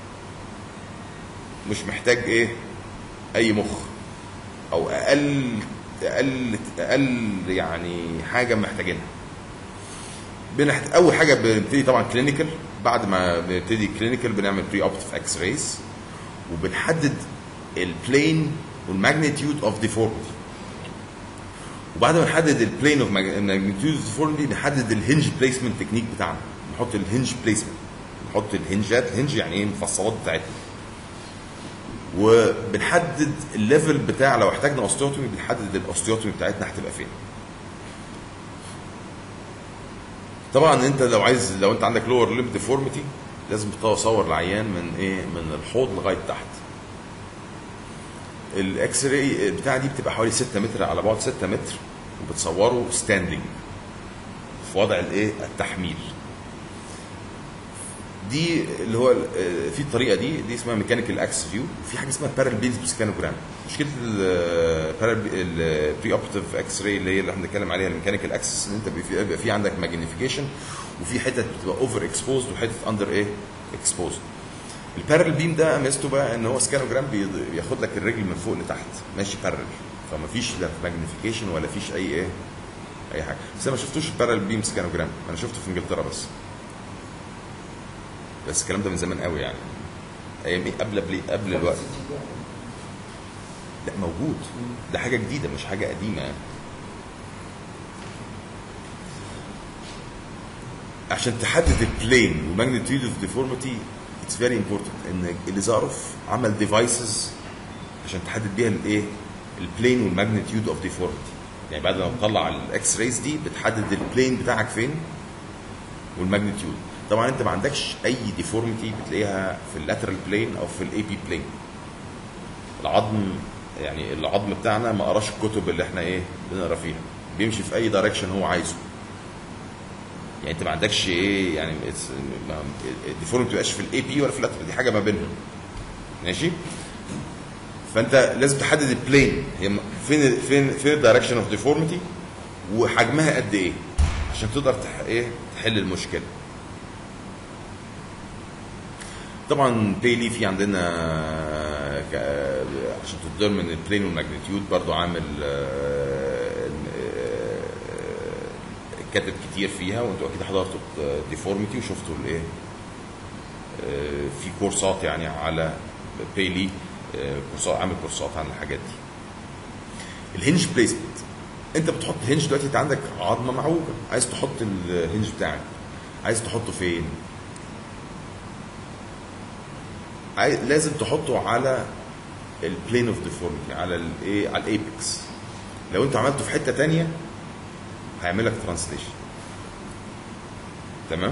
مش محتاج ايه اي مخ او اقل اقل اقل يعني حاجه محتاجينها بنحت... اول حاجه بنبتدي طبعا كلينيكال بعد ما بنبتدي كلينيكال بنعمل بري اوبتيف اكس رايز وبنحدد البلين والماجنتيود اوف ديفورميتي وبعد ما نحدد البلين اوف ماجنتيود اوف ديفورميتي نحدد الهنج بليسمنت تكنيك بتاعنا نحط الهنج بليسمنت نحط الهنجات الهنج يعني ايه المفصلات بتاعتنا وبنحدد الليفل بتاع لو احتاجنا اوستيوتومي بنحدد الاوستيوتومي بتاعتنا هتبقى فين طبعا انت لو عايز لو انت عندك لور ليب ديفورميتي لازم تصور العيان من ايه من الحوض لغايه تحت الاكس راي بتاع دي بتبقى حوالي 6 متر على بعد 6 متر وبتصوره ستاندنج في وضع الايه التحميل دي اللي هو ال- في الطريقه دي دي اسمها ميكانيكال اكس فيو في حاجه اسمها بارل بيز سكانوجرام مشكله البري اوبتيف اكس راي اللي هي اللي احنا بنتكلم عليها الميكانيكال اكسس ان انت بيبقى في- بيبقى في عندك ماجنيفيكيشن وفي حتت بتبقى اوفر اكسبوزد وحتت اندر ايه اكسبوزد البارل بيم ده ميزته بقى ان هو سكانوجرام بيض- بياخد لك الرجل من فوق لتحت ماشي بارل فما فيش لا ماجنيفيكيشن ولا فيش اي ايه اي حاجه بس انا ما شفتوش البارل بيم سكانوجرام انا شفته في انجلترا بس بس الكلام ده من زمان قوي يعني ايام ايه قبل قبل قبل الوقت لا موجود ده حاجه جديده مش حاجه قديمه يعني. عشان تحدد البلين والماجنتيود اوف ديفورميتي اتس فيري امبورتنت ان اليزاروف عمل ديفايسز عشان تحدد بيها الايه البلين والماجنتيود اوف ديفورميتي يعني بعد ما تطلع الاكس رايز دي بتحدد البلين بتاعك فين والماجنتيود طبعا انت ما عندكش اي ديفورميتي بتلاقيها في اللاترال بلين او في الاي بي بلين العظم يعني العظم بتاعنا ما قراش الكتب اللي احنا ايه بنقرا فيها بيمشي في اي دايركشن هو عايزه يعني انت ما عندكش ايه يعني الديفورميتي ما بتبقاش في الاي بي ولا في اللاترال دي حاجه ما بينهم ماشي فانت لازم تحدد البلين هي م- فين فين فين الدايركشن اوف ديفورميتي وحجمها قد ايه عشان تقدر تح... ايه تحل المشكله طبعا بيلي في عندنا ك... عشان تدرمن البلين والماجنتيود برضو عامل آه، آه، كاتب كتير فيها وانتوا اكيد حضرتوا ديفورميتي وشفتوا الايه آه، في كورسات يعني على بيلي آه، كورسات عامل كورسات عن الحاجات دي الهنج بليسمنت انت بتحط هنج دلوقتي انت عندك عظمه معوجه عايز تحط الهنج بتاعك عايز تحطه فين عايز لازم تحطه على البلين اوف ديفورميتي على الايه على الايبكس لو انت عملته في حته تانية هيعمل لك ترانسليشن تمام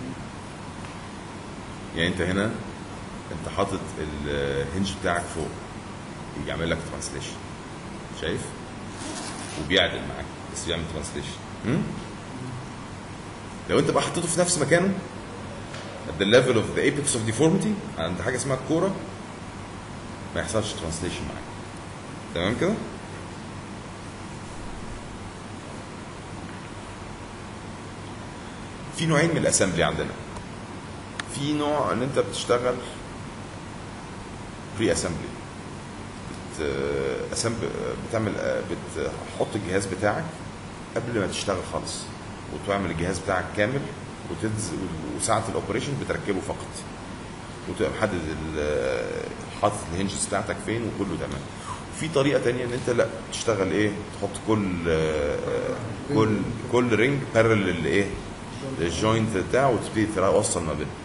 يعني انت هنا انت حاطط الهنج بتاعك فوق يعمل لك ترانسليشن شايف وبيعدل معاك بس بيعمل ترانسليشن لو انت بقى حطيته في نفس مكانه at the level of the apex of deformity عند حاجه اسمها الكوره ما يحصلش ترانسليشن معاك تمام كده في نوعين من الاسامبلي عندنا في نوع ان انت بتشتغل بري اسامبلي اسامبل بتعمل بتحط الجهاز بتاعك قبل ما تشتغل خالص وتعمل الجهاز بتاعك كامل وتنزل وساعه الاوبريشن بتركبه فقط وتبقى محدد ال- حاطط الهنجز بتاعتك فين وكله تمام في طريقه تانية ان انت لا تشتغل ايه تحط كل آه، كل كل رينج بارل للايه للجوينت بتاعه وتبتدي توصل ما بينهم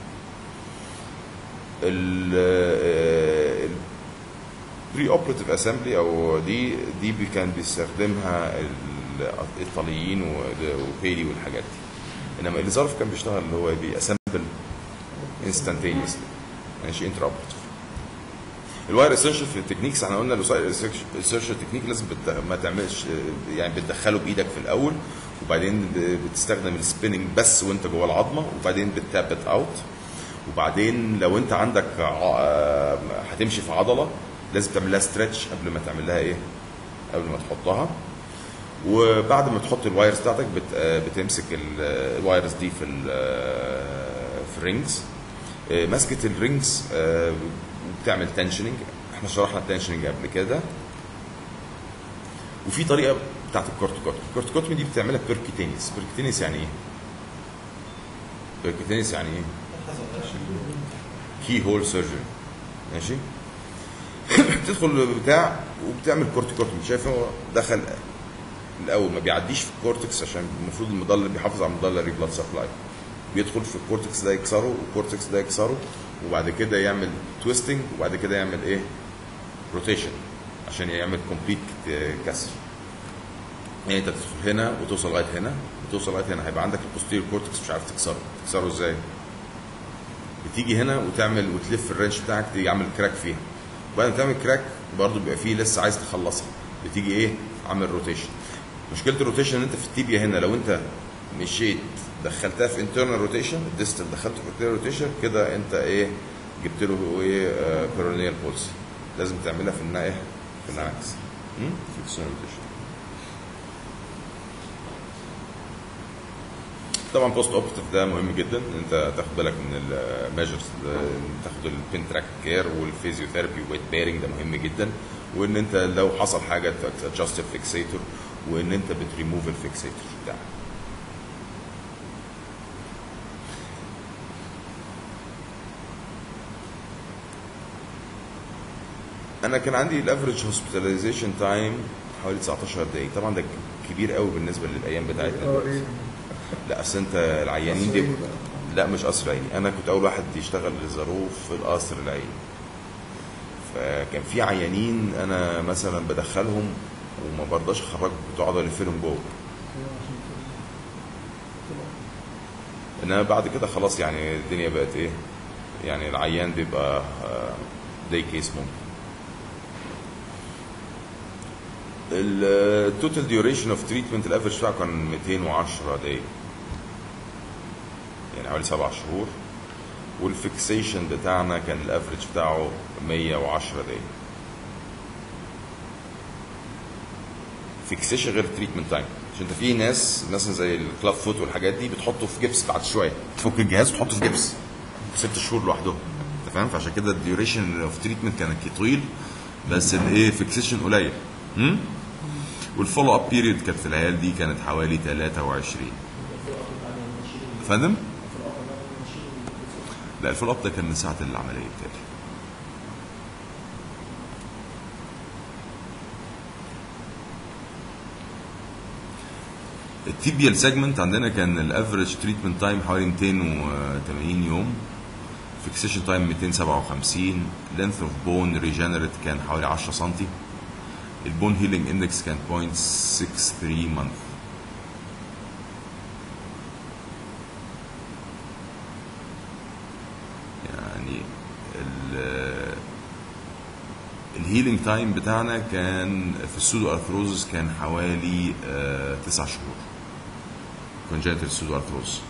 ال بري اوبراتيف اسامبلي او دي دي بي- كان بيستخدمها الايطاليين و- وبيلي والحاجات دي انما اللي ظرف كان بيشتغل اللي هو بيأسمبل انستانتينيوسلي ماشي انتر اوبراتيف الواير اسينشال في التكنيكس احنا قلنا الواير اسينشال تكنيك لازم بت... ما تعملش يعني بتدخله بايدك في الاول وبعدين ب- بتستخدم السبيننج بس وانت جوه العظمه وبعدين بتثبت اوت وبعدين لو انت عندك ع- هتمشي في عضله لازم تعمل لها ستريتش قبل ما تعمل لها ايه قبل ما تحطها وبعد ما تحط الوايرز بتاعتك بت... آه، بتمسك ال- الوايرز دي في ال... آه، في الرينجز آه، مسكه الرينجز آه، بتعمل تنشننج احنا شرحنا التنشننج قبل كده وفي طريقه بتاعت الكورتيكوتومي الكورتيكوتومي دي بتعملها بيركيتينيس بيركيتينيس يعني ايه بيركيتينيس يعني ايه كي هول سيرجري ماشي بتدخل بتاع وبتعمل كورتيكوتومي شايف هو دخل الاول ما بيعديش في الكورتكس عشان المفروض المضلل بيحافظ على المضلل بلاد سبلاي بيدخل في الكورتكس ده يكسره والكورتكس ده يكسره وبعد كده يعمل تويستنج وبعد كده يعمل ايه روتيشن عشان يعمل كومبليت كسر يعني انت تدخل هنا وتوصل لغايه هنا وتوصل لغايه هنا هيبقى عندك البوستيريور كورتكس مش عارف تكسره تكسره ازاي بتيجي هنا وتعمل وتلف الرنش بتاعك تيجي عامل كراك فيها وبعد ما تعمل كراك برضه بيبقى فيه لسه عايز تخلصها بتيجي ايه عامل روتيشن مشكله الروتيشن ان انت في التيبيا هنا لو انت مشيت دخلتها في انترنال روتيشن الديستال دخلته في انترنال روتيشن كده انت ايه جبت له ايه بيرونيال بولس لازم تعملها في الناحيه في العكس م? في external rotation طبعا بوست اوبرتيف ده مهم جدا ان انت تاخد بالك من الميجرز تاخد البين تراك كير والفيزيوثيرابي ويت بيرنج ده مهم جدا وان انت لو حصل حاجه تادجست الفيكسيتور وان انت بتريموف الفيكسيتور بتاعك انا كان عندي الافريج هوسبيتاليزيشن تايم حوالي 19 دقيقه طبعا ده كبير قوي بالنسبه للايام بتاعتنا اه دلوقتي. ايه لا اصل انت العيانين دي قصر عيني لا مش قصر عيني انا كنت اول واحد يشتغل لظروف في القصر العيني فكان في عيانين انا مثلا بدخلهم وما برضاش اخرجهم كنت اقعد الف لهم جوه انما بعد كده خلاص يعني الدنيا بقت ايه يعني العيان بيبقى داي كيس ممكن التوتال ديوريشن اوف تريتمنت الافرج بتاعه كان 210 دقايق يعني حوالي سبع شهور والفيكسيشن بتاعنا كان الافرج بتاعه 110 دقايق فيكسيشن غير تريتمنت تايم عشان انت في ناس مثلا زي الكلاب فوت والحاجات دي بتحطه في جبس بعد شويه تفك الجهاز وتحطه في جبس ست شهور لوحدهم انت فاهم فعشان كده الديوريشن اوف تريتمنت كان طويل بس الايه فيكسيشن قليل هم؟ والفولو اب بيريد كانت في العيال دي كانت حوالي 23 فندم؟ لا الفولو اب ده كان من ساعه العمليه بتاعتي التيبيال سيجمنت عندنا كان الافريج تريتمنت تايم حوالي 280 يوم فيكسيشن تايم 257 لينث اوف بون ريجنريت كان حوالي 10 سم البون هيلينج اندكس كان 0.63 مانث يعني ال الهيلينج تايم بتاعنا كان في السودو ارثروزس كان حوالي آه، تسع شهور congenital pseudo arthrosis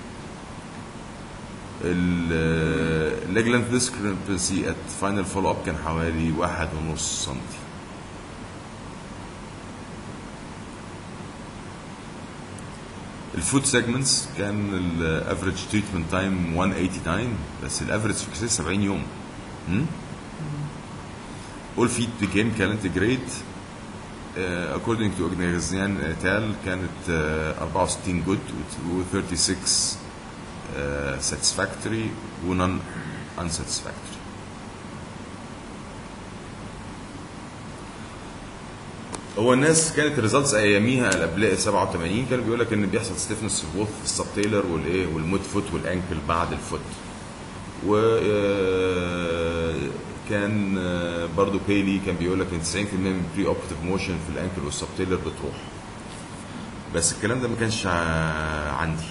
الليج لينث discrepancy at final follow up كان حوالي واحد ونص سنتي الفوت سيجمنتس كان الافريج تريتمنت تايم 189 بس الافريج فيكسيشن 70 يوم م? all feet became calendar grade uh, according to Ognesian et al. كانت uh, 64 good و 36 uh, satisfactory و none unsatisfactory هو الناس كانت الريزلتس اياميها قبل 87 كانوا بيقول لك ان بيحصل ستيفنس في بوث السبتيلر والايه والمود فوت والانكل بعد الفوت و آه، كان آه، برضو بيلي كان بيقول لك ان 90% من بري اوبتيف موشن في الانكل والسبتيلر بتروح بس الكلام ده ما كانش ع- عندي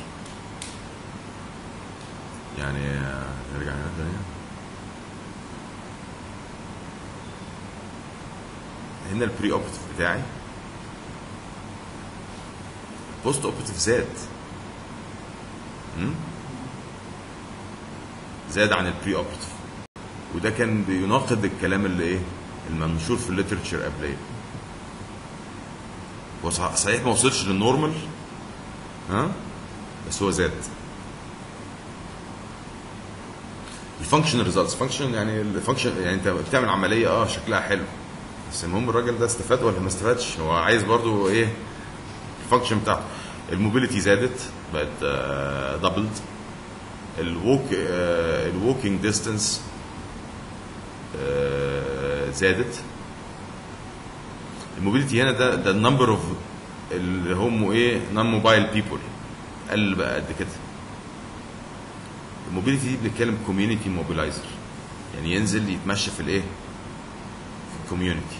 يعني آه، نرجع هنا تاني هنا البري اوبتيف بتاعي بوست اوبتيف زاد م? زاد عن البري اوبتيف وده كان بيناقض الكلام اللي ايه المنشور في الليترشر قبليه هو صح- صحيح ما وصلش للنورمال ها بس هو زاد الفانكشن ريزلتس فانكشن يعني الفانكشن يعني انت بتعمل عمليه اه شكلها حلو بس المهم الراجل ده استفاد ولا ما استفادش هو عايز برضو ايه الفانكشن بتاعته الموبيليتي زادت بقت دبلد الووك الووكينج ديستانس زادت الموبيليتي هنا ده ده النمبر اوف اللي هم ايه نون موبايل بيبول قل بقى قد كده الموبيليتي دي بنتكلم كوميونتي موبيلايزر يعني ينزل يتمشى في الايه في الكوميونتي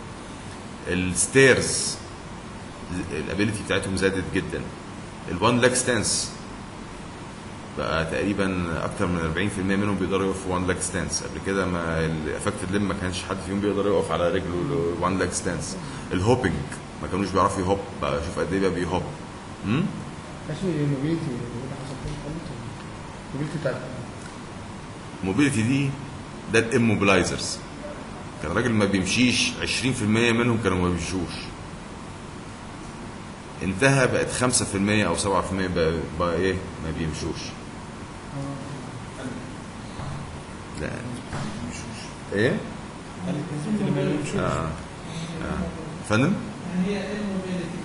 الستيرز الابيليتي بتاعتهم زادت جدا الوان لاك ستانس بقى تقريبا اكتر من 40% منهم بيقدروا يقفوا وان لاك ستانس قبل كده ما الافكتد ليم ما كانش حد فيهم بيقدر يقف على رجله وان لاك ستانس الهوبنج ما كانوش بيعرفوا يهوب بقى شوف قد ايه بقى بيهوب امم اسمه الموبيليتي اللي حصل فيه الموبيليتي بتاعت الموبيليتي دي ده الاموبلايزرز كان راجل ما بيمشيش 20% منهم كانوا ما بيمشوش انتهى بقت 5% او 7% بقى, بقى ايه ما بيمشوش لا ايه اه اه فندم يعني هي الموبيليتي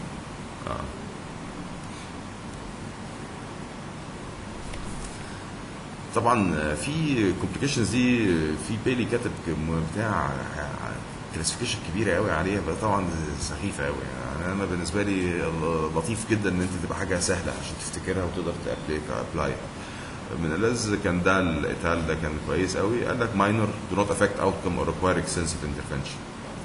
طبعا في كومبليكيشنز دي في بيلي كاتب بتاع كلاسيفيكيشن كبيره قوي عليها بقى طبعا سخيفه قوي يعني انا بالنسبه لي لطيف جدا ان انت تبقى حاجه سهله عشان تفتكرها وتقدر تابلاي من الذي كان ده الايتال ده كان كويس قوي قال لك ماينور دو نوت افكت اوتكم اور ريكواير اكستنسيف انترفنشن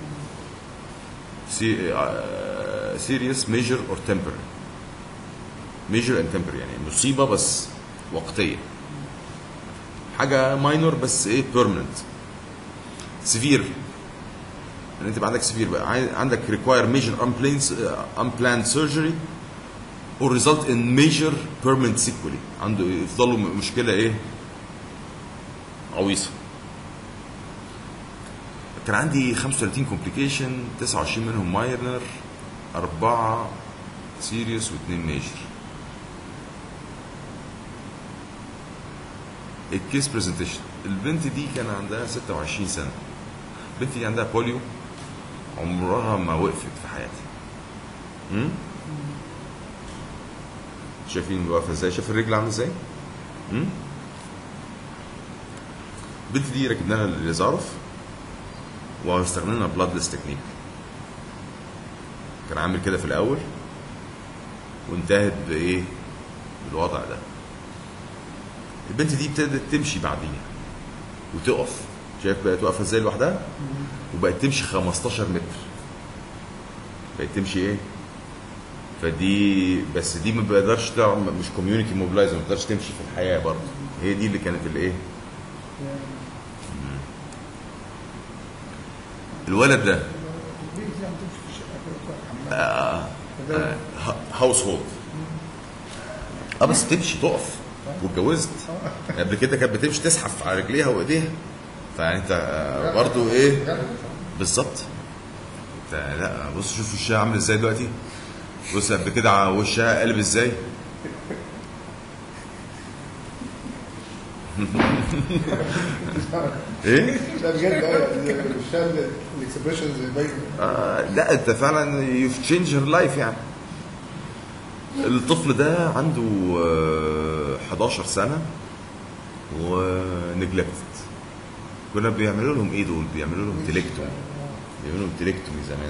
سيريس ميجر اور تمبرري ميجر اند تمبرري يعني مصيبه بس وقتيه حاجه ماينور بس ايه بيرمننت سيفير ان انت يبقى عندك سيفير بقى عاي- عندك ريكواير ميجر unplanned surgery or result in major permanent sequelae عنده يفضلوا م- مشكله ايه عويصه كان عندي 35 كومبليكيشن 29 منهم ماينر أربعة سيريوس واثنين ميجر الكيس برزنتيشن البنت دي كان عندها 26 سنه البنت دي عندها بوليو عمرها ما وقفت في حياتها امم شايفين واقفه ازاي شايف الرجل عامله ازاي امم البنت دي ركبنا لها الزعرف واستخدمنا بلادلس تكنيك كان عامل كده في الاول وانتهت بايه بالوضع ده البنت دي ابتدت تمشي بعديها وتقف شايف بقت واقفه ازاي لوحدها وبقت تمشي 15 متر بقت تمشي ايه فدي بس دي ما بقدرش تعمل مش كوميونتي موبلايزر ما بتقدرش تمشي في الحياه برضه هي دي اللي كانت الايه الولد ده البنت دي هتمشي في الشقه كده تروح الحمام فده هاوس هولد اه بس تمشي تقف واتجوزت قبل كده كانت بتمشي تزحف على رجليها وايديها فانت آه، برضو ايه بجد؟ بالظبط انت لا بص شوف وشها عامل ازاي دلوقتي بص قبل كده على وشها قلب ازاي ايه لا بجد اه الشال الاكسبريشنز باينه آه لا انت فعلا يو تشينج هير لايف يعني الطفل ده عنده آه 11 سنه ونجلكتد كنا بيعملوا لهم ايه دول بيعملوا لهم تليكتومي بيعملوا لهم تليكتومي زمان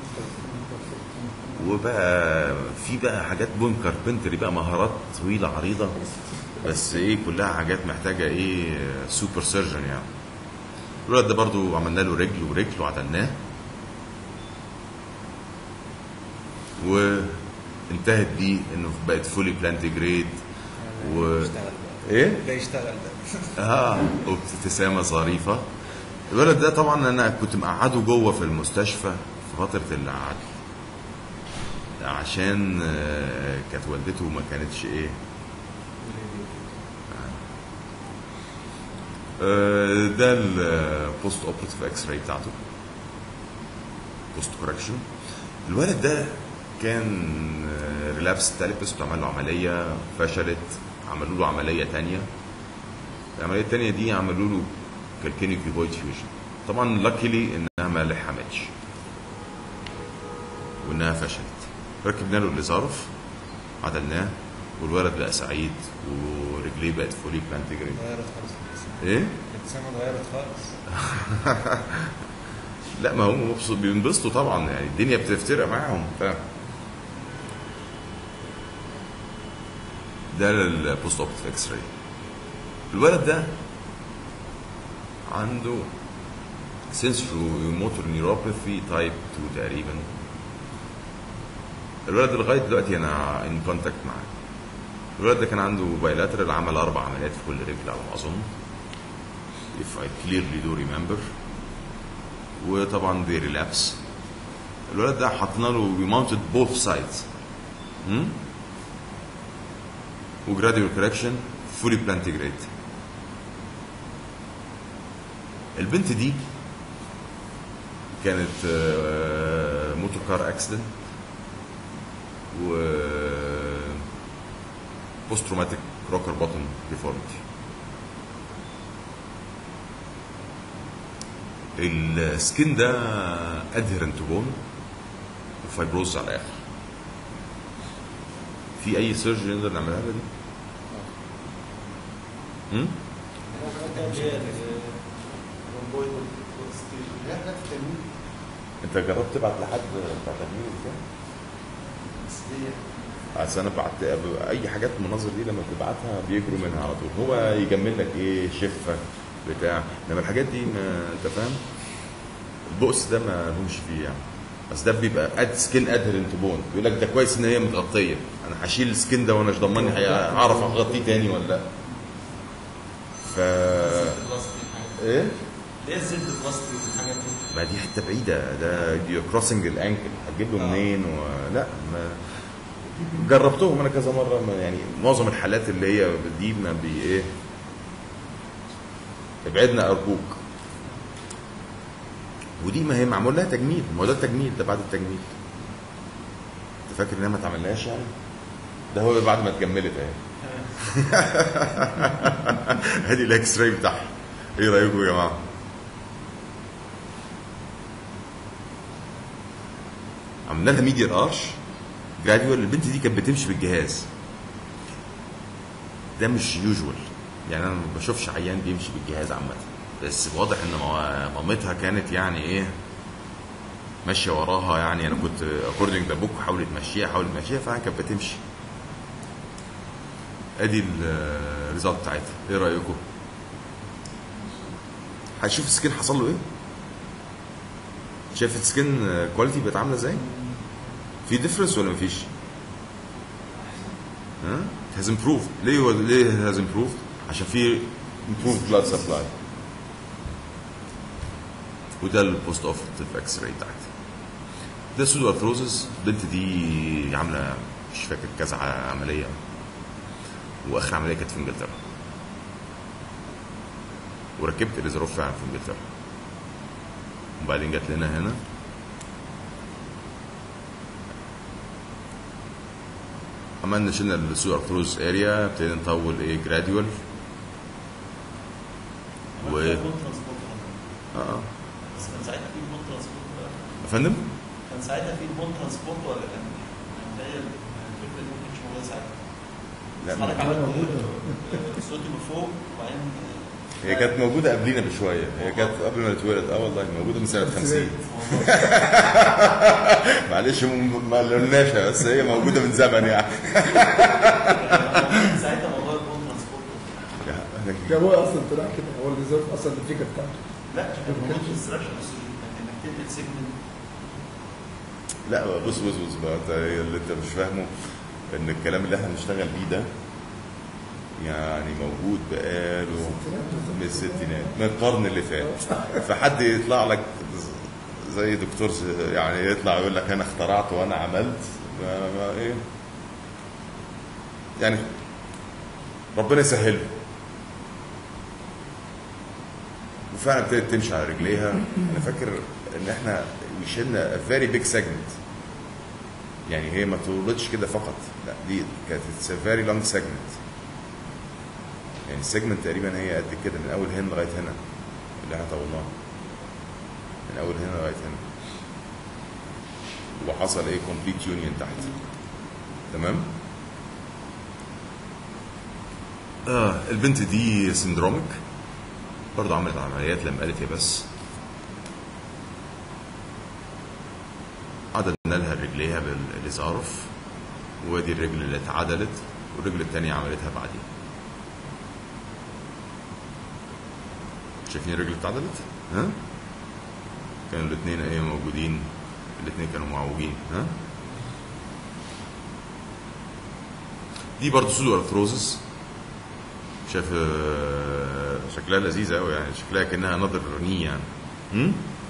وبقى في بقى حاجات بون كاربنتري بقى مهارات طويله عريضه بس ايه كلها حاجات محتاجه ايه سوبر سيرجن يعني الولد ده برضو عملنا له رجل ورجل وعدلناه وانتهت بيه انه بقت فولي بلانتيجريد و ايه؟ ده يشتغل ده اه وابتسامه ظريفه الولد ده طبعا انا كنت مقعده جوه في المستشفى في فتره العدل عشان آه، كانت والدته ما كانتش ايه آه، ده البوست اوبريتيف اكس راي بتاعته بوست كوركشن الولد ده كان ريلابس تاليبس بتعمل له عمليه فشلت عملوا له عمليه تانية العمليه التانية دي عملوا له كالكينيو كيبويد فيوجن طبعا لاكيلي انها ما لحمتش وانها فشلت ركبنا له الازارف عدلناه والولد بقى سعيد ورجليه بقت فولي بلانتجري اتغيرت خالص ايه الابتسامه اتغيرت خالص لا ما هم مبسوط بينبسطوا طبعا يعني الدنيا بتفترق معاهم فاهم ده البوست اوبتيف اكس راي الولد ده عنده سنسوري موتور نيوروباثي تايب 2 تقريبا الولد ده لغايه دلوقتي انا ان كونتاكت معاه الولد ده كان عنده بايلاترال عمل اربع عمليات في كل رجل على ما اظن if I clearly do remember وطبعا they relapse الولد ده حطينا له we mounted both sides hmm? وجراديوال كوركشن فولي بلانتيجريد البنت دي كانت موتور كار اكسيدنت و بوست تروماتيك روكر بوتن ديفورميتي السكين ده ادهرنت بون وفايبروز على الاخر في اي سيرجري نقدر نعملها لها دي؟ امم لا لا في التنويم انت جربت تبعت لحد بتاع تجميل كده؟ بس دي اصل انا بعت اي حاجات المناظر دي لما بتبعتها بيجروا منها على طول هو يجمل لك ايه شفه بتاع انما الحاجات دي ما انت فاهم البؤس ده ما لهمش فيه يعني بس ده بيبقى اد سكين ادهرنت بون بيقول لك ده كويس ان هي متغطيه انا هشيل السكين ده وانا مش ضمني هعرف اغطيه تاني ولا لا ف ايه ليه الزد البلاستيك والحاجات دي؟ ما دي حته بعيده ده دي كروسنج الانكل هتجيب له منين ولا ما جربتهم انا كذا مره ما يعني معظم الحالات اللي هي دي ما بي ايه ابعدنا ارجوك ودي ما هي معمول لها تجميل ما هو ده التجميل ده بعد التجميل انت فاكر انها ما اتعملناش يعني ده هو بعد ما اتجملت اهي ادي الاكس راي بتاعها ايه رايكم يا جماعه عملنا لها ميديال ارش جراديوال البنت دي كانت بتمشي بالجهاز ده مش يوجوال يعني انا ما بشوفش عيان بيمشي بالجهاز عامه بس واضح ان ماما- مامتها كانت يعني ايه ماشيه وراها يعني انا كنت اكوردنج ذا بوك حاولت تمشيها حاولت تمشيها فعلا كانت بتمشي ادي الريزلت بتاعتها ايه رايكم هتشوف السكين حصل له ايه شايف السكين كواليتي بقت عامله ازاي في ديفرنس ولا مفيش ها it has improved ليه هو- ليه it has improved عشان في improved blood supply وده البوست اوبرتيف اكس راي بتاعتي ده سودو ارثروزس البنت دي عامله مش فاكر كذا عمليه واخر عمليه كانت في انجلترا وركبت الازروف فعلا في انجلترا وبعدين جت لنا هنا عملنا شلنا السودو ارثروز اريا ابتدينا نطول ايه جراديوال و بون ترانسبورت اه بس كان ساعتها في بون ترانسبورت ولا يا فندم كان ساعتها في بون ترانسبورت ولا كان كان هي الفكره دي ما كانتش موجوده ساعتها لا حضرتك ما- عملت صوتي من فوق وبعدين هي كانت موجوده قبلينا بشويه هي كانت قبل ما نتولد اه والله موجوده من سنه 50 معلش م- ما قلناش بس هي موجوده من زمن يعني كان ساعتها موضوع البون ترانسبورت ده هو اصلا طلع كده هو الريزلت اصلا الفكره بتاعته لا كان موجود في الستراكشر انك تنقل سيجمنت لا بص بص بص بقى انت اللي انت مش فاهمه ان الكلام اللي احنا بنشتغل بيه ده يعني موجود بقاله من الستينات من القرن اللي فات فحد يطلع لك زي دكتور ز- يعني يطلع يقول لك انا اخترعت وانا عملت ما ما ايه يعني ربنا يسهله وفعلا ابتدت تمشي على رجليها انا فاكر ان احنا شلنا فيري بيج سيجمنت يعني هي ما تولدش كده فقط لا دي كانت فيري لونج سيجمنت يعني السيجمنت تقريبا هي قد كده من اول هنا لغايه هنا اللي احنا طولناها من اول هنا لغايه هنا وحصل ايه كومبليت يونيون تحت تمام آه البنت دي سندروميك برضه عملت عمليات لما قالت هي بس عدلنا لها رجليها بالازارف وادي الرجل اللي اتعدلت والرجل التانية عملتها بعدين شايفين الرجل اتعدلت ها كانوا الاثنين ايه موجودين الاثنين كانوا معوجين ها دي برضه سودو ارثروزس شايف آه، شكلها لذيذة قوي يعني شكلها كأنها نظر ني يعني هم؟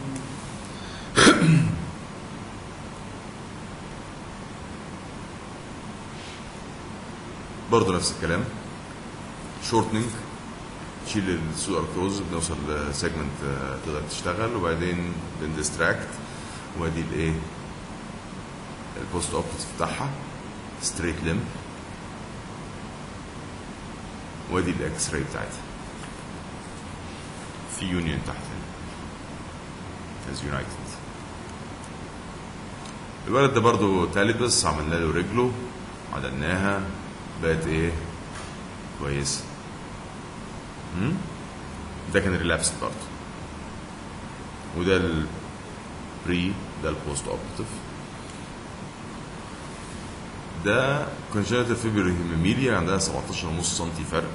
برضه نفس الكلام شورتنج تشيل السودو ارثروز بنوصل لسيجمنت تقدر تشتغل وبعدين بندستراكت وادي الايه البوست اوبريتيف بتاعها ستريت ليمب وادي الاكس راي بتاعتها في يونيون تحت هنا از يونايتد الولد ده برضو تالت بس عملنا له رجله عدلناها بقت ايه كويسه مم؟ ده كان ريلابس برضه وده البري ده البوست اوبرتيف ده كونجنتال فيبر هيميليا عندها 17 ونص سم فرق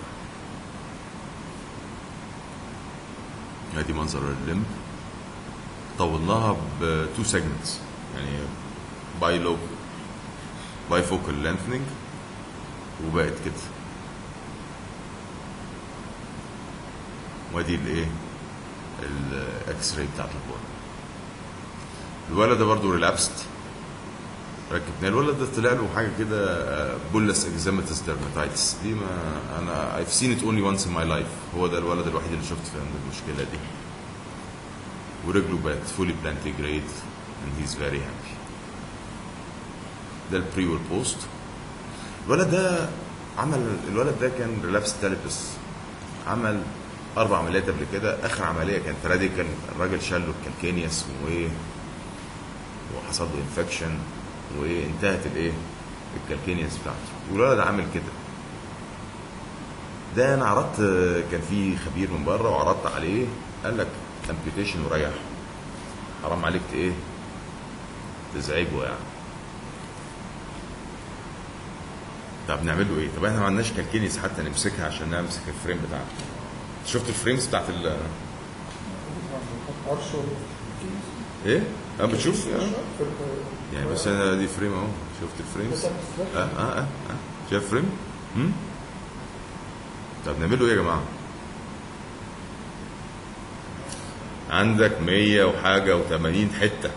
ادي منظر الليمب طولناها ب 2 سيجمنتس يعني باي لو باي فوكال لينثنينج وبقت كده وادي الايه الاكس راي بتاعت البول الولد ده برضه ريلابست ركبناه الولد ده طلع له حاجه كده بولس اكزامتس ديرماتايتس دي ما انا I've seen it only once in my life هو ده الولد الوحيد اللي شفت فيه عنده المشكله دي ورجله بقت فولي plantigrade and he's very happy ده البري والبوست الولد ده عمل الولد ده كان ريلابس تاليبس عمل اربع عمليات قبل كده اخر عمليه كانت راديكال الراجل شال له الكالكينيوس وايه وحصل له انفكشن وانتهت الايه الكالكينيوس بتاعته والولد عامل كده ده انا عرضت كان في خبير من بره وعرضت عليه قال لك امبيوتيشن وريح حرام عليك ت- ايه تزعجه يعني طب نعمل له ايه؟ طب احنا ما عندناش كالكينيس حتى نمسكها عشان نمسك الفريم بتاعته شفت الفريمز بتاعت ال عرش ايه؟ اه بتشوف في- آه. في- يعني بس انا دي فريم اهو شفت الفريمز اه اه اه, آه. شايف فريم؟ هم؟ طب نعمل له ايه يا جماعه؟ عندك 100 وحاجه و80 حته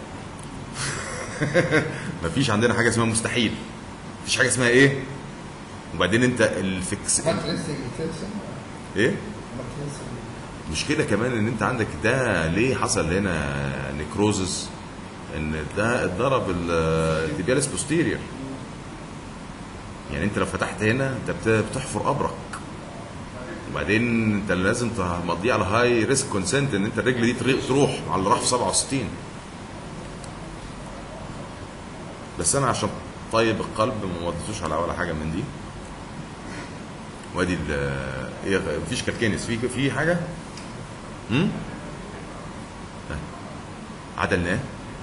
مفيش عندنا حاجه اسمها مستحيل مفيش حاجه اسمها ايه وبعدين انت الفكس هات لسه تلسم ايه هات لسه مشكلة كمان ان انت عندك ده ليه حصل هنا نيكروزس ان ده اتضرب التبيالس بوستيريور يعني انت لو فتحت هنا انت بت- بتحفر قبرك وبعدين انت لازم تمضيه على هاي ريسك كونسنت ان انت الرجل دي تري- تروح على اللي راح في 67 بس انا عشان طيب القلب ما مضيتوش على ولا حاجه من دي وادي ال- ايه مفيش كالكينس في في حاجه امم عدلناه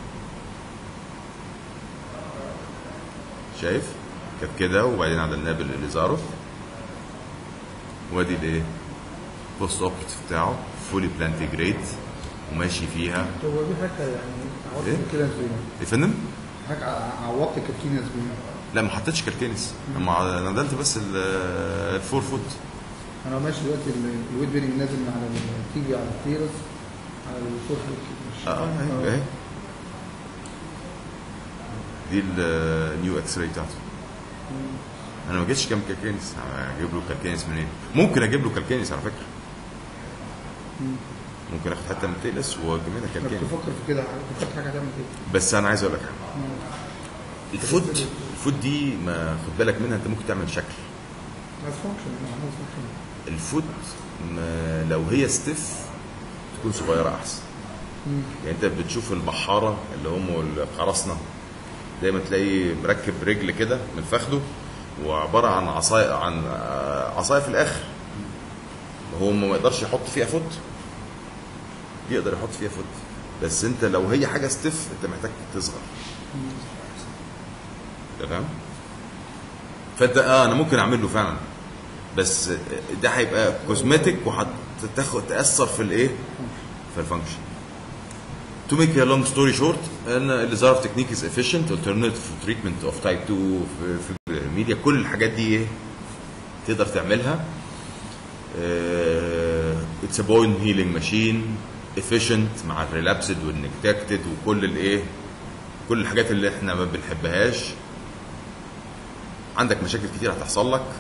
شايف كانت كده وبعدين عدلناه بالاليزاروف وادي الايه بوست اوبريتيف بتاعه فولي بلانتيجريت وماشي فيها هو دي حاجه يعني عوضت إيه؟ كده ازاي؟ يا فندم حاجه ع- عوضت كابتن ازاي؟ لا ما حطيتش كالكينس اما ندلت بس ال- الفور فوت انا ماشي دلوقتي ال- الويت بيرنج نازل من على التيجي على التيرس على الفور فوت اه اهي اهي دي النيو اكس راي بتاعته انا ما جيتش كام كالكينس اجيب له كالكينس منين ممكن اجيب له كالكينس على فكره ممكن اخد حته من تيلس واجيب لها انا كنت كالكينس بفكر في كده فكرت حاجه تعمل كده بس انا عايز اقول لك حاجه الفوت الفوت دي ما خد بالك منها انت ممكن تعمل شكل عايز فانكشن عايز فانكشن الفوت ما لو هي ستيف تكون صغيره احسن يعني انت بتشوف البحاره اللي هم القراصنه دايما تلاقي مركب رجل كده من فخده وعباره عن عصايه عن آه، عصايه في الاخر هو ما يقدرش يحط فيها فوت يقدر يحط فيها فوت بس انت لو هي حاجه ستيف انت محتاج تصغر تمام فانت اه انا ممكن اعمل له فعلا بس ده هيبقى كوزمتيك وهتاخد تاثر في الايه في الفانكشن To make a long story short, ان الزارف تكنيك is efficient alternative for treatment of type 2 في, في الميديا كل الحاجات دي ايه تقدر تعملها آه، it's a bone healing machine efficient مع الريلابسد والنكتكتد وكل الايه كل الحاجات اللي احنا ما بنحبهاش عندك مشاكل كتير هتحصل لك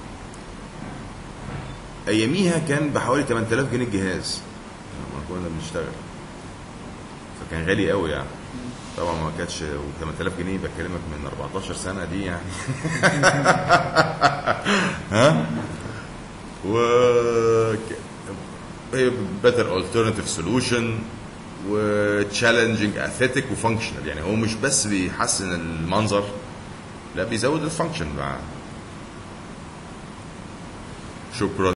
اياميها كان بحوالي 8000 جنيه الجهاز لما كنا بنشتغل فكان غالي قوي يعني طبعا ما كانتش و 8000 جنيه بكلمك من 14 سنه دي يعني ها و هي better alternative solution و challenging aesthetic و functional يعني هو مش بس بيحسن المنظر لا بيزود الفانكشن معاه شكرا